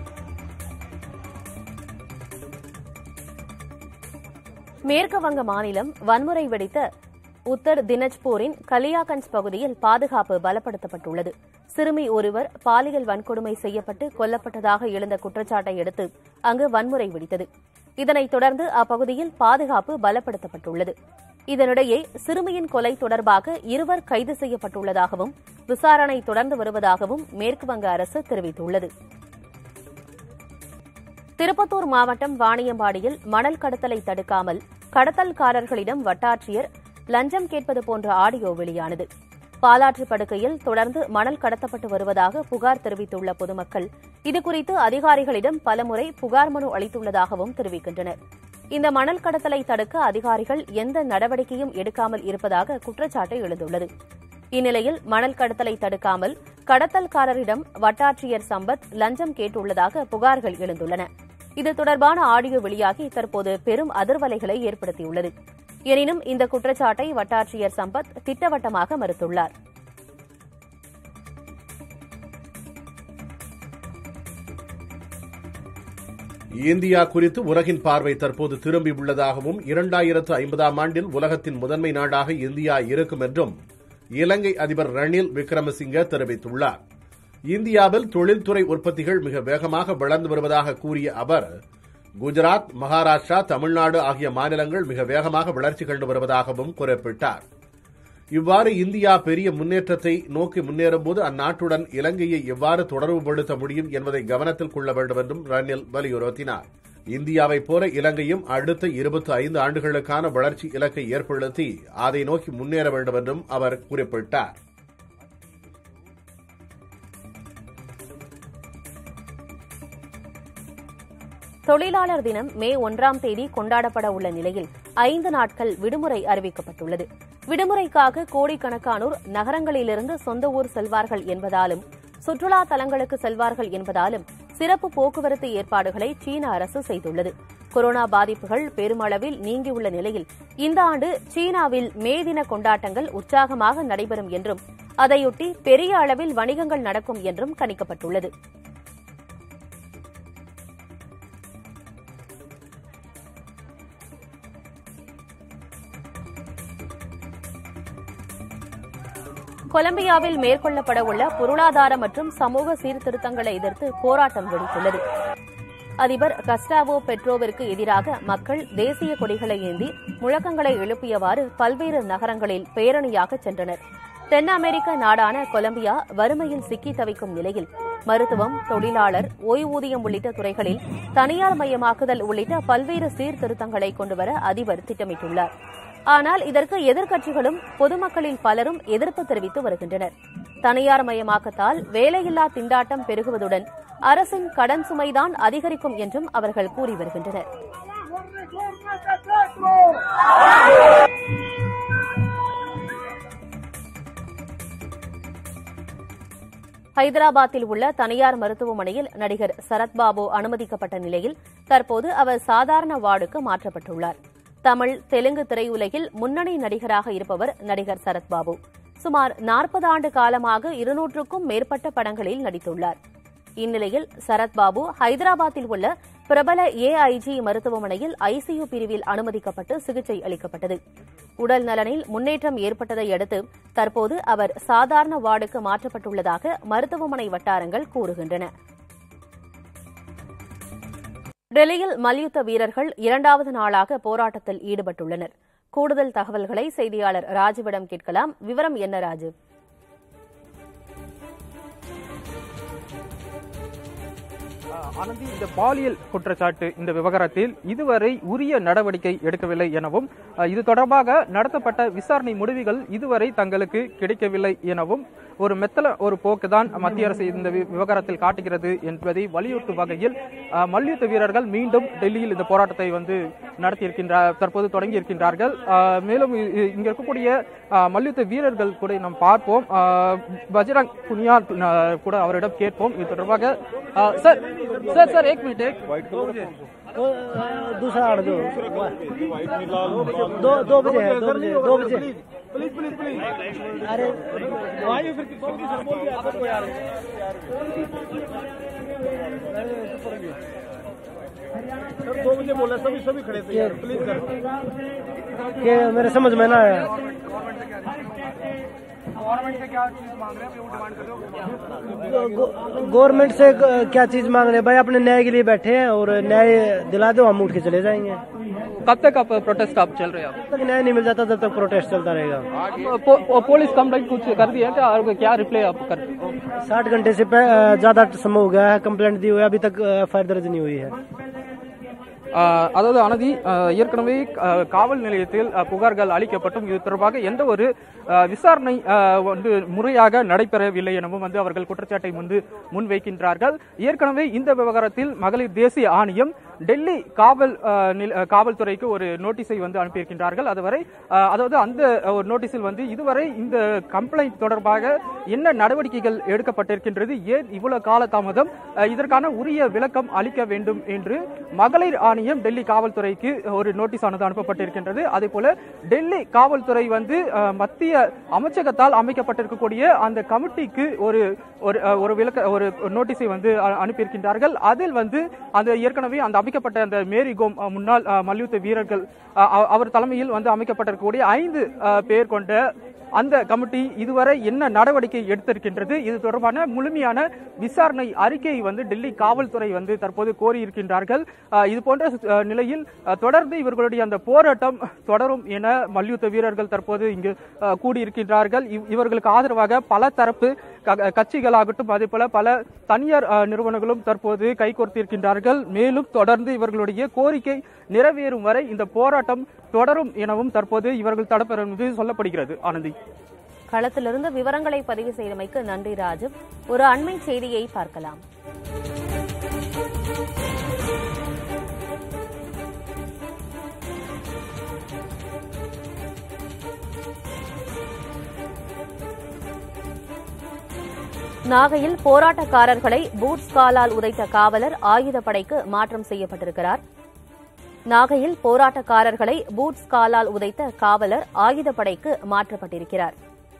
மேற்கு வங்க மாநிலம் வன்முறை வெடித்த உத்தர் தினஜ்பூரின் கலியாகஞ்ச் பகுதியில் பாதுகாப்பு பலப்படுத்தப்பட்டுள்ளது சிறுமி ஒருவர் பாலியல் வன்கொடுமை செய்யப்பட்டு கொல்லப்பட்டதாக எழுந்த குற்றச்சாட்டை அடுத்து அங்கு வன்முறை வெடித்தது இதனைத் தொடர்ந்து அப்பகுதியில் பாதுகாப்பு பலப்படுத்தப்பட்டுள்ளது இதனிடையே சிறுமியின் கொலை தொடர்பாக இருவர் கைது செய்யப்பட்டுள்ளதாகவும் விசாரணை தொடர்ந்து வருவதாகவும் மேற்குவங்க அரசு தெரிவித்துள்ளது திருப்பத்தூர் மாவட்டம் வாணியம்பாடியில் மணல் கடத்தலை தடுக்காமல் கடத்தல்காரர்களிடம் வட்டாட்சியர் லஞ்சம் கேட்பது போன்ற ஆடியோ வெளியானது பாலாற்று படுக்கையில் தொடர்ந்து மணல் கடத்தப்பட்டு வருவதாக புகார் தெரிவித்துள்ள பொதுமக்கள் இதுகுறித்து அதிகாரிகளிடம் பலமுறை புகார் மனு அளித்துள்ளதாகவும் தெரிவிக்கின்றனர் இந்த மணல் கடத்தலை தடுக்க அதிகாரிகள் எந்த நடவடிக்கையும் எடுக்காமல் இருப்பதாக குற்றச்சாட்டு எழுந்துள்ளது இந்நிலையில் மணல் கடத்தலை தடுக்காமல் கடத்தல்காரரிடம் வட்டாட்சியர் சம்பத் லஞ்சம் கேட்டுள்ளதாக புகார்கள் எழுந்துள்ளன இது தொடர்பான ஆடியோ வெளியாகி தற்போது பெரும் அதிர்வலைகளை ஏற்படுத்தியுள்ளது எனினும் இந்த குற்றச்சாட்டை வட்டாட்சியர் சம்பத் திட்டவட்டமாக மறுத்துள்ளார் இந்தியா குறித்து உலகின் பார்வை தற்போது திரும்பி உள்ளதாகவும் இரண்டாயிரத்து ஐம்பதாம் ஆண்டில் உலகத்தின் முதன்மை நாடாக இந்தியா இருக்கும் என்றும் இலங்கை அதிபர் ரணில் விக்ரமசிங்க தெரிவித்துள்ளார் இந்தியாவில் தொழில்துறை உற்பத்திகள் மிக வேகமாக வளர்ந்து வருவதாக கூறிய அவர் குஜராத் மகாராஷ்டிரா தமிழ்நாடு ஆகிய மாநிலங்கள் மிக வேகமாக வளர்ச்சி கண்டு வருவதாகவும் குறிப்பிட்டார் இவ்வாறு இந்தியா பெரிய முன்னேற்றத்தை நோக்கி முன்னேறும்போது அந்நாட்டுடன் இலங்கையை எவ்வாறு தொடர்புபடுத்த முடியும் என்பதை கவனத்தில் கொள்ள வேண்டும் என்றும் ரணில் வலியுறுத்தினார் இந்தியாவைப் போல இலங்கையும் அடுத்த இருபத்தி ஐந்து ஆண்டுகளுக்கான வளர்ச்சி இலக்கை ஏற்படுத்தி அதை நோக்கி முன்னேற வேண்டும் என்றும் அவர் குறிப்பிட்டார் தொழிலாளர் தினம் மே ஒன்றாம் தேதி கொண்டாடப்பட உள்ள நிலையில் ஐந்து நாட்கள் விடுமுறை அறிவிக்கப்பட்டுள்ளது விடுமுறைக்காக கோடிக்கணக்கானோர் நகரங்களிலிருந்து சொந்த ஊர் செல்வார்கள் என்பதாலும் சுற்றுலா தலங்களுக்கு செல்வார்கள் என்பதாலும் சிறப்பு போக்குவரத்து ஏற்பாடுகளை சீன அரசு செய்துள்ளது கொரோனா பாதிப்புகள் பெருமளவில் நீங்கியுள்ள நிலையில் இந்த ஆண்டு சீனாவில் மே தின கொண்டாட்டங்கள் உற்சாகமாக நடைபெறும் என்றும் அதையொட்டி பெரிய அளவில் வணிகங்கள் நடக்கும் என்றும் கணிக்கப்பட்டுள்ளது கொலம்பியாவில் மேற்கொள்ளப்பட உள்ள பொருளாதார மற்றும் சமூக சீர்திருத்தங்களை எதிர்த்து போராட்டம் வெடித்துள்ளது அதிபர் கஸ்டாவோ பெட்ரோவிற்கு எதிராக மக்கள் தேசிய கொடிகளை ஏந்தி முழக்கங்களை எழுப்பியவாறு பல்வேறு நகரங்களில் பேரணியாக சென்றனர் தென் அமெரிக்க நாடான கொலம்பியா வறுமையில் சிக்கி தவிக்கும் நிலையில் மருத்துவம் தொழிலாளர் ஓய்வூதியம் உள்ளிட்ட துறைகளில் தனியார் மயமாக்குதல் உள்ளிட்ட பல்வேறு சீர்திருத்தங்களை கொண்டுவர அதிபர் திட்டமிட்டுள்ளார் ஆனால் இதற்கு எதிர்க்கட்சிகளும் பொதுமக்களில் பலரும் எதிர்ப்பு தெரிவித்து வருகின்றனர் தனியார் மயமாக்கத்தால் வேலையில்லா திண்டாட்டம் பெருகுவதுடன் அரசின் கடன் சுமைதான் அதிகரிக்கும் என்றும் அவர்கள் கூறி வருகின்றனர் ஹைதராபாத்தில் உள்ள தனியார் மருத்துவமனையில் நடிகர் சரத்பாபு அனுமதிக்கப்பட்ட நிலையில் தற்போது அவர் சாதாரண வார்டுக்கு மாற்றப்பட்டுள்ளார் தமிழ் தெலுங்கு திரையுலகில் முன்னணி நடிகராக இருப்பவர் நடிகர் சரத்பாபு சுமார் நாற்பது ஆண்டு காலமாக இருநூற்றுக்கும் மேற்பட்ட படங்களில் நடித்துள்ளார் இந்நிலையில் சரத்பாபு ஹைதராபாத்தில் உள்ள பிரபல ஏஐஜி மருத்துவமனையில் ஐசியு பிரிவில் அனுமதிக்கப்பட்டு சிகிச்சை அளிக்கப்பட்டது உடல் நலனில் முன்னேற்றம் ஏற்பட்டதை அடுத்து தற்போது அவர் சாதாரண வார்டுக்கு மாற்றப்பட்டுள்ளதாக மருத்துவமனை வட்டாரங்கள் கூறுகின்றன டெல்லியில் மல்யுத்த வீரர்கள் இரண்டாவது நாளாக போராட்டத்தில் ஈடுபட்டுள்ளனர் கூடுதல் தகவல்களை செய்தியாளர் ராஜுவிடம் கேட்கலாம் விவரம் என்ன ராஜு ஆனந்தி இந்த பாலியல் குற்றச்சாட்டு இந்த விவகாரத்தில் இதுவரை உரிய நடவடிக்கை எடுக்கவில்லை எனவும் அஹ், இது தொடர்பாக நடத்தப்பட்ட விசாரணை முடிவுகள் இதுவரை தங்களுக்கு கிடைக்கவில்லை எனவும் ஒரு மெத்தல ஒரு போக்குதான் மத்திய அரசு இந்த வி- விவகாரத்தில் காட்டுகிறது என்பதை வலியுறுத்தும் வகையில் அஹ், மல்யுத்த வீரர்கள் மீண்டும் டெல்லியில் இந்த போராட்டத்தை வந்து நடத்தியிருக்கின்றார் தற்போது தொடங்கி இருக்கின்றார்கள் அஹ், மேலும் இ- இ- இங்க இருக்கக்கூடிய அஹ், மல்யுத்த வீரர்கள் கூட நாம் பார்ப்போம் அஹ், பஜ்ரங் புனியா அஹ், கூட அவரிடம் கேட்போம் இது தொடர்பாக அஹ், சார் சார் சார் एक मिनट एक दूसरा आड़ दो दो दो बजे है दो बजे दो बजे प्लीज प्लीज प्लीज अरे आइए फिर जल्दी सर बोल दिया आपको यार सर दो बजे बोला सभी सभी खड़े थे यार प्लीज सर ये मेरे समझ में ना आया गवर्नमेंट से क्या चीज मांग रहे हैं वो डिमांड कर रहे हो गवर्नमेंट से क- क्या चीज मांग रहे हैं भाई अपने न्याय के लिए बैठे हैं और न्याय दिला दो हम उठ के चले जाएंगे कब तक आप प्रोटेस्ट आप चल रहे हैं जब तक न्याय नहीं मिल जाता तब तक प्रोटेस्ट चलता रहेगा आप पो, पो- पुलिस कंप्लेंट कुछ कर दिया क्या और क्या रिप्लाई आप कर साठ घंटे से पे- अ, ज्यादा समय हो गया है कंप्लेंट दी हुई है अभी तक एफ दर्ज नहीं हुई है ஆஹ் அதாவது அனதி ஆஹ் ஏற்கனவே ஆஹ் காவல் நிலையத்தில் ஆஹ் புகார்கள் அளிக்கப்பட்டும் இது தொடர்பாக எந்த ஒரு ஆஹ் விசாரணை ஆஹ் வந்து முறையாக நடைபெறவில்லை எனவும் வந்து அவர்கள் குற்றச்சாட்டை வந்து முன்வைக்கின்றார்கள் ஏற்கனவே இந்த விவகாரத்தில் மகளிர் தேசிய ஆணையம் டெல்லி காவல் ஆஹ் நில- ஆஹ் காவல்துறைக்கு ஒரு நோட்டீஸை வந்து அனுப்பியிருக்கின்றார்கள் அதுவரை ஆஹ் அதாவது அந்த ஒரு நோட்டீஸில் வந்து இதுவரை இந்த கம்ப்ளைண்ட் தொடர்பாக என்ன நடவடிக்கைகள் எடுக்கப்பட்டிருக்கின்றது ஏன் இவ்வளவு கால தாமதம் ஆஹ் இதற்கான உரிய விளக்கம் அளிக்க வேண்டும் என்று மகளிர் ஆணையம் டெல்லி காவல்துறைக்கு ஒரு நோட்டீஸ் ஆனது அனுப்பப்பட்டிருக்கின்றது அதே போல டெல்லி காவல்துறை வந்து ஆஹ் மத்திய அமைச்சகத்தால் அமைக்கப்பட்டிருக்கக்கூடிய அந்த கமிட்டிக்கு ஒரு ஒரு ஆஹ் ஒரு விளக்க ஒரு நோட்டீஸை வந்து அ- அனுப்பியிருக்கின்றார்கள் அதில் வந்து அந்த ஏற்கனவே அந்த அமைக்கப்பட்ட அந்த மேரி கோம் ஆஹ் முன்னாள் ஆஹ் மல்யுத்த வீரர்கள் ஆஹ் அவ- அவர் தலைமையில் வந்து அமைக்கப்பட்டிருக்கக்கூடிய ஐந்து ஆஹ் பேர் கொண்ட அந்த கமிட்டி இதுவரை என்ன நடவடிக்கை எடுத்திருக்கின்றது இது தொடர்பான முழுமையான விசாரணை அறிக்கையை வந்து டெல்லி காவல்துறை வந்து தற்போது கோரியிருக்கின்றார்கள் ஆஹ் இது போன்ற ஆஹ் நிலையில் ஆஹ் தொடர்ந்து இவர்களுடைய அந்த போராட்டம் தொடரும் என மல்யுத்த வீரர்கள் தற்போது இங்கு ஆஹ் கூடியிருக்கின்றார்கள் இவ்- இவர்களுக்கு ஆதரவாக பல தரப்பு க- கட்சிகளாகட்டும் அதே போல பல தனியார் ஆஹ் நிறுவனங்களும் தற்போது கைகோர்த்திருக்கின்றார்கள் மேலும் தொடர்ந்து இவர்களுடைய கோரிக்கை நிறைவேறும் வரை இந்த போராட்டம் தொடரும் எனவும் தற்போது இவர்கள் தடப்பெறும் என்று சொல்லப்படுகிறது ஆனந்தி களத்திலிருந்து விவரங்களை பதிவு செய்தமைக்கு நன்றி ராஜு ஒரு அண்மை செய்தியை பார்க்கலாம் நாகையில் போராட்டக்காரர்களை பூட்ஸ் காலால் உதைத்த காவலர் ஆயுதப்படைக்கு மாற்றம் செய்யப்பட்டிருக்கிறார் நாகையில் போராட்டக்காரர்களை பூட்ஸ் காலால் உதைத்த காவலர் ஆயுதப்படைக்கு மாற்றப்பட்டிருக்கிறார்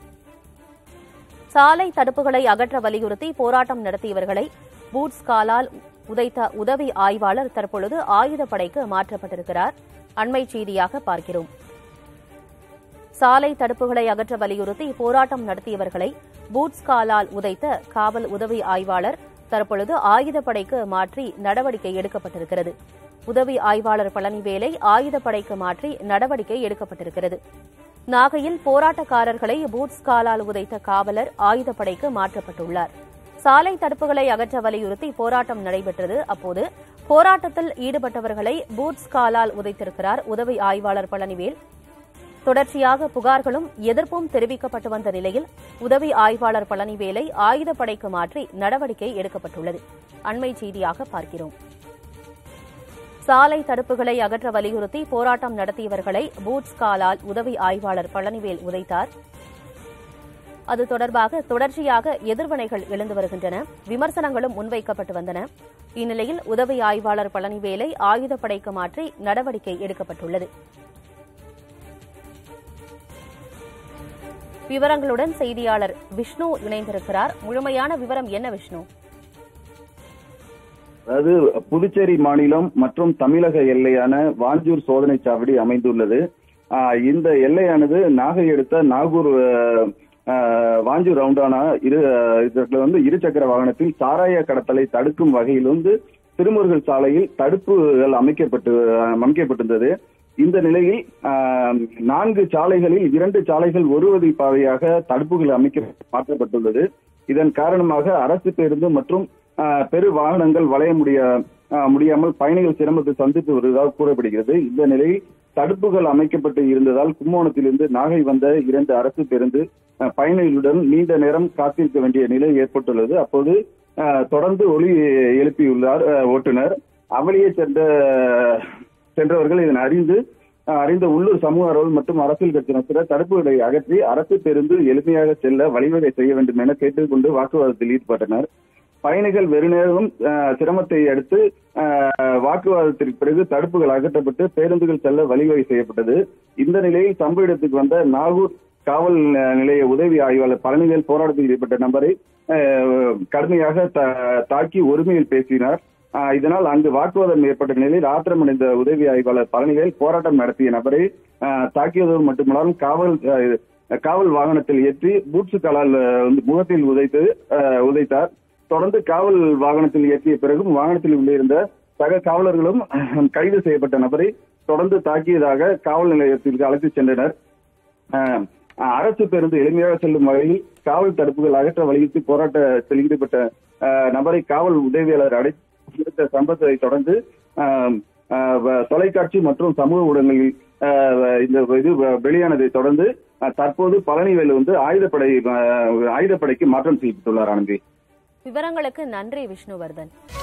சாலை தடுப்புகளை அகற்ற வலியுறுத்தி போராட்டம் நடத்தியவர்களை பூட்ஸ் காலால் உதைத்த உதவி ஆய்வாளர் தற்பொழுது ஆயுதப்படைக்கு மாற்றப்பட்டிருக்கிறார் அண்மை செய்தியாக பார்க்கிறோம் சாலை தடுப்புகளை அகற்ற வலியுறுத்தி போராட்டம் நடத்தியவர்களை பூட்ஸ் காலால் உதைத்த காவல் உதவி ஆய்வாளர் தற்பொழுது ஆயுதப்படைக்கு மாற்றி நடவடிக்கை எடுக்கப்பட்டிருக்கிறது உதவி ஆய்வாளர் பழனிவேலை ஆயுதப்படைக்கு மாற்றி நடவடிக்கை எடுக்கப்பட்டிருக்கிறது நாகையில் போராட்டக்காரர்களை பூட்ஸ் காலால் உதைத்த காவலர் ஆயுதப்படைக்கு மாற்றப்பட்டுள்ளார் சாலை தடுப்புகளை அகற்ற வலியுறுத்தி போராட்டம் நடைபெற்றது அப்போது போராட்டத்தில் ஈடுபட்டவர்களை பூட்ஸ் காலால் உதைத்திருக்கிறார் உதவி ஆய்வாளர் பழனிவேல் தொடர்ச்சியாக புகார்களும் எதிர்ப்பும் தெரிவிக்கப்பட்டு வந்த நிலையில் உதவி ஆய்வாளர் பழனிவேலை ஆயுதப்படைக்கு மாற்றி நடவடிக்கை எடுக்கப்பட்டுள்ளது அண்மை செய்தியாக பார்க்கிறோம் சாலை தடுப்புகளை அகற்ற வலியுறுத்தி போராட்டம் நடத்தியவர்களை பூட்ஸ் காலால் உதவி ஆய்வாளர் பழனிவேல் உதைத்தார் அது தொடர்பாக தொடர்ச்சியாக எதிர்வினைகள் எழுந்து வருகின்றன விமர்சனங்களும் முன்வைக்கப்பட்டு வந்தன இந்நிலையில் உதவி ஆய்வாளர் பழனிவேலை ஆயுதப்படைக்கு மாற்றி நடவடிக்கை எடுக்கப்பட்டுள்ளது விவரங்களுடன் செய்தியாளர் விஷ்ணு இணைந்திருக்கிறார் முழுமையான விவரம் என்ன விஷ்ணு அதாவது புதுச்சேரி மாநிலம் மற்றும் தமிழக எல்லையான வாஞ்சூர் சோதனை சாவடி அமைந்துள்ளது ஆஹ் இந்த எல்லையானது நாகை அடுத்த நாகூர் ஆஹ், ஆஹ், வாஞ்சூர் ரவுண்டானா இரு இதுல வந்து இருசக்கர வாகனத்தில் சாராய கடத்தலை தடுக்கும் வகையில் வந்து திருமுருகல் சாலையில் தடுப்புகள் அமைக்கப்பட்டு அமைக்கப்பட்டிருந்தது இந்த நிலையில் ஆஹ், நான்கு சாலைகளில் இரண்டு சாலைகள் ஒரு வழி பாதையாக தடுப்புகள் அமைக்க மாற்றப்பட்டுள்ளது இதன் காரணமாக அரசு பேருந்து மற்றும் ஆஹ், பெரு வாகனங்கள் வளைய முடிய ஆஹ், முடியாமல் பயணிகள் சிரமத்தை சந்தித்து வருவதாக கூறப்படுகிறது இந்த நிலையில் தடுப்புகள் அமைக்கப்பட்டு இருந்ததால் கும்போணத்திலிருந்து நாகை வந்த இரண்டு அரசு பேருந்து ஆஹ், பயணிகளுடன் நீண்ட நேரம் காத்திருக்க வேண்டிய நிலை ஏற்பட்டுள்ளது அப்போது ஆஹ், தொடர்ந்து ஒலி எழுப்பியுள்ளார் ஆஹ், ஓட்டுநர் அவளியே சென்ற சென்றவர்கள் இதனை அறிந்து ஆஹ், அறிந்த உள்ளூர் சமூக ஆர்வலர் மற்றும் அரசியல் கட்சியினர் தடுப்புகளை அகற்றி அரசு பேருந்து எளிமையாக செல்ல வழிவகை செய்ய வேண்டும் என கேட்டுக்கொண்டு வாக்குவாதத்தில் ஈடுபட்டனர் பயணிகள் வெறுநேரம் ஆஹ், சிரமத்தை அடுத்து ஆஹ், வாக்குவாதத்திற்கு பிறகு தடுப்புகள் அகற்றப்பட்டு பேருந்துகள் செல்ல வழிவகை செய்யப்பட்டது இந்த நிலையில் சம்பவ இடத்துக்கு வந்த நாகூர் காவல் அஹ், நிலைய உதவி ஆய்வாளர் பழனிவேல் போராட்டத்தில் ஈடுபட்ட நபரை ஆஹ், கடுமையாக தா- தாக்கி ஒருமையில் பேசினார் ஆஹ், இதனால் அங்கு வாக்குவாதம் ஏற்பட்ட நிலையில் ஆத்திரமடைந்த உதவி ஆய்வாளர் பழனிவேல் போராட்டம் நடத்திய நபரை ஆஹ், தாக்கியதோடு மட்டுமல்லாமல் காவல் ஆஹ், காவல் வாகனத்தில் ஏற்றி பூட்ஸு காலால் ஆஹ், வந்து முகத்தில் உதைத்து ஆஹ், உதைத்தார் தொடர்ந்து காவல் வாகனத்தில் ஏற்றிய பிறகும் வாகனத்தில் உள்ளே இருந்த சக காவலர்களும் கைது செய்யப்பட்ட நபரை தொடர்ந்து தாக்கியதாக காவல் நிலையத்திற்கு அழைத்துச் சென்றனர் அஹ், அரசு பேருந்து எளிமையாக செல்லும் வகையில் காவல் தடுப்புகள் அகற்ற வலியுறுத்தி போராட்டத்தில் ஈடுபட்ட அஹ், நபரை காவல் உதவியாளர் அடைத்த சம்பவத்தை தொடர்ந்து அஹ், அஹ், வ- தொலைக்காட்சி மற்றும் சமூக ஊடகங்களில் அஹ், இந்த இது வெளியானதை தொடர்ந்து அஹ், தற்போது பழனிவேலு வந்து ஆயுதப்படை அஹ், ஆயுதப்படைக்கு மாற்றம் செய்யப்பட்டுள்ளார் ஆனந்தி விவரங்களுக்கு நன்றி விஷ்ணுவர்தன்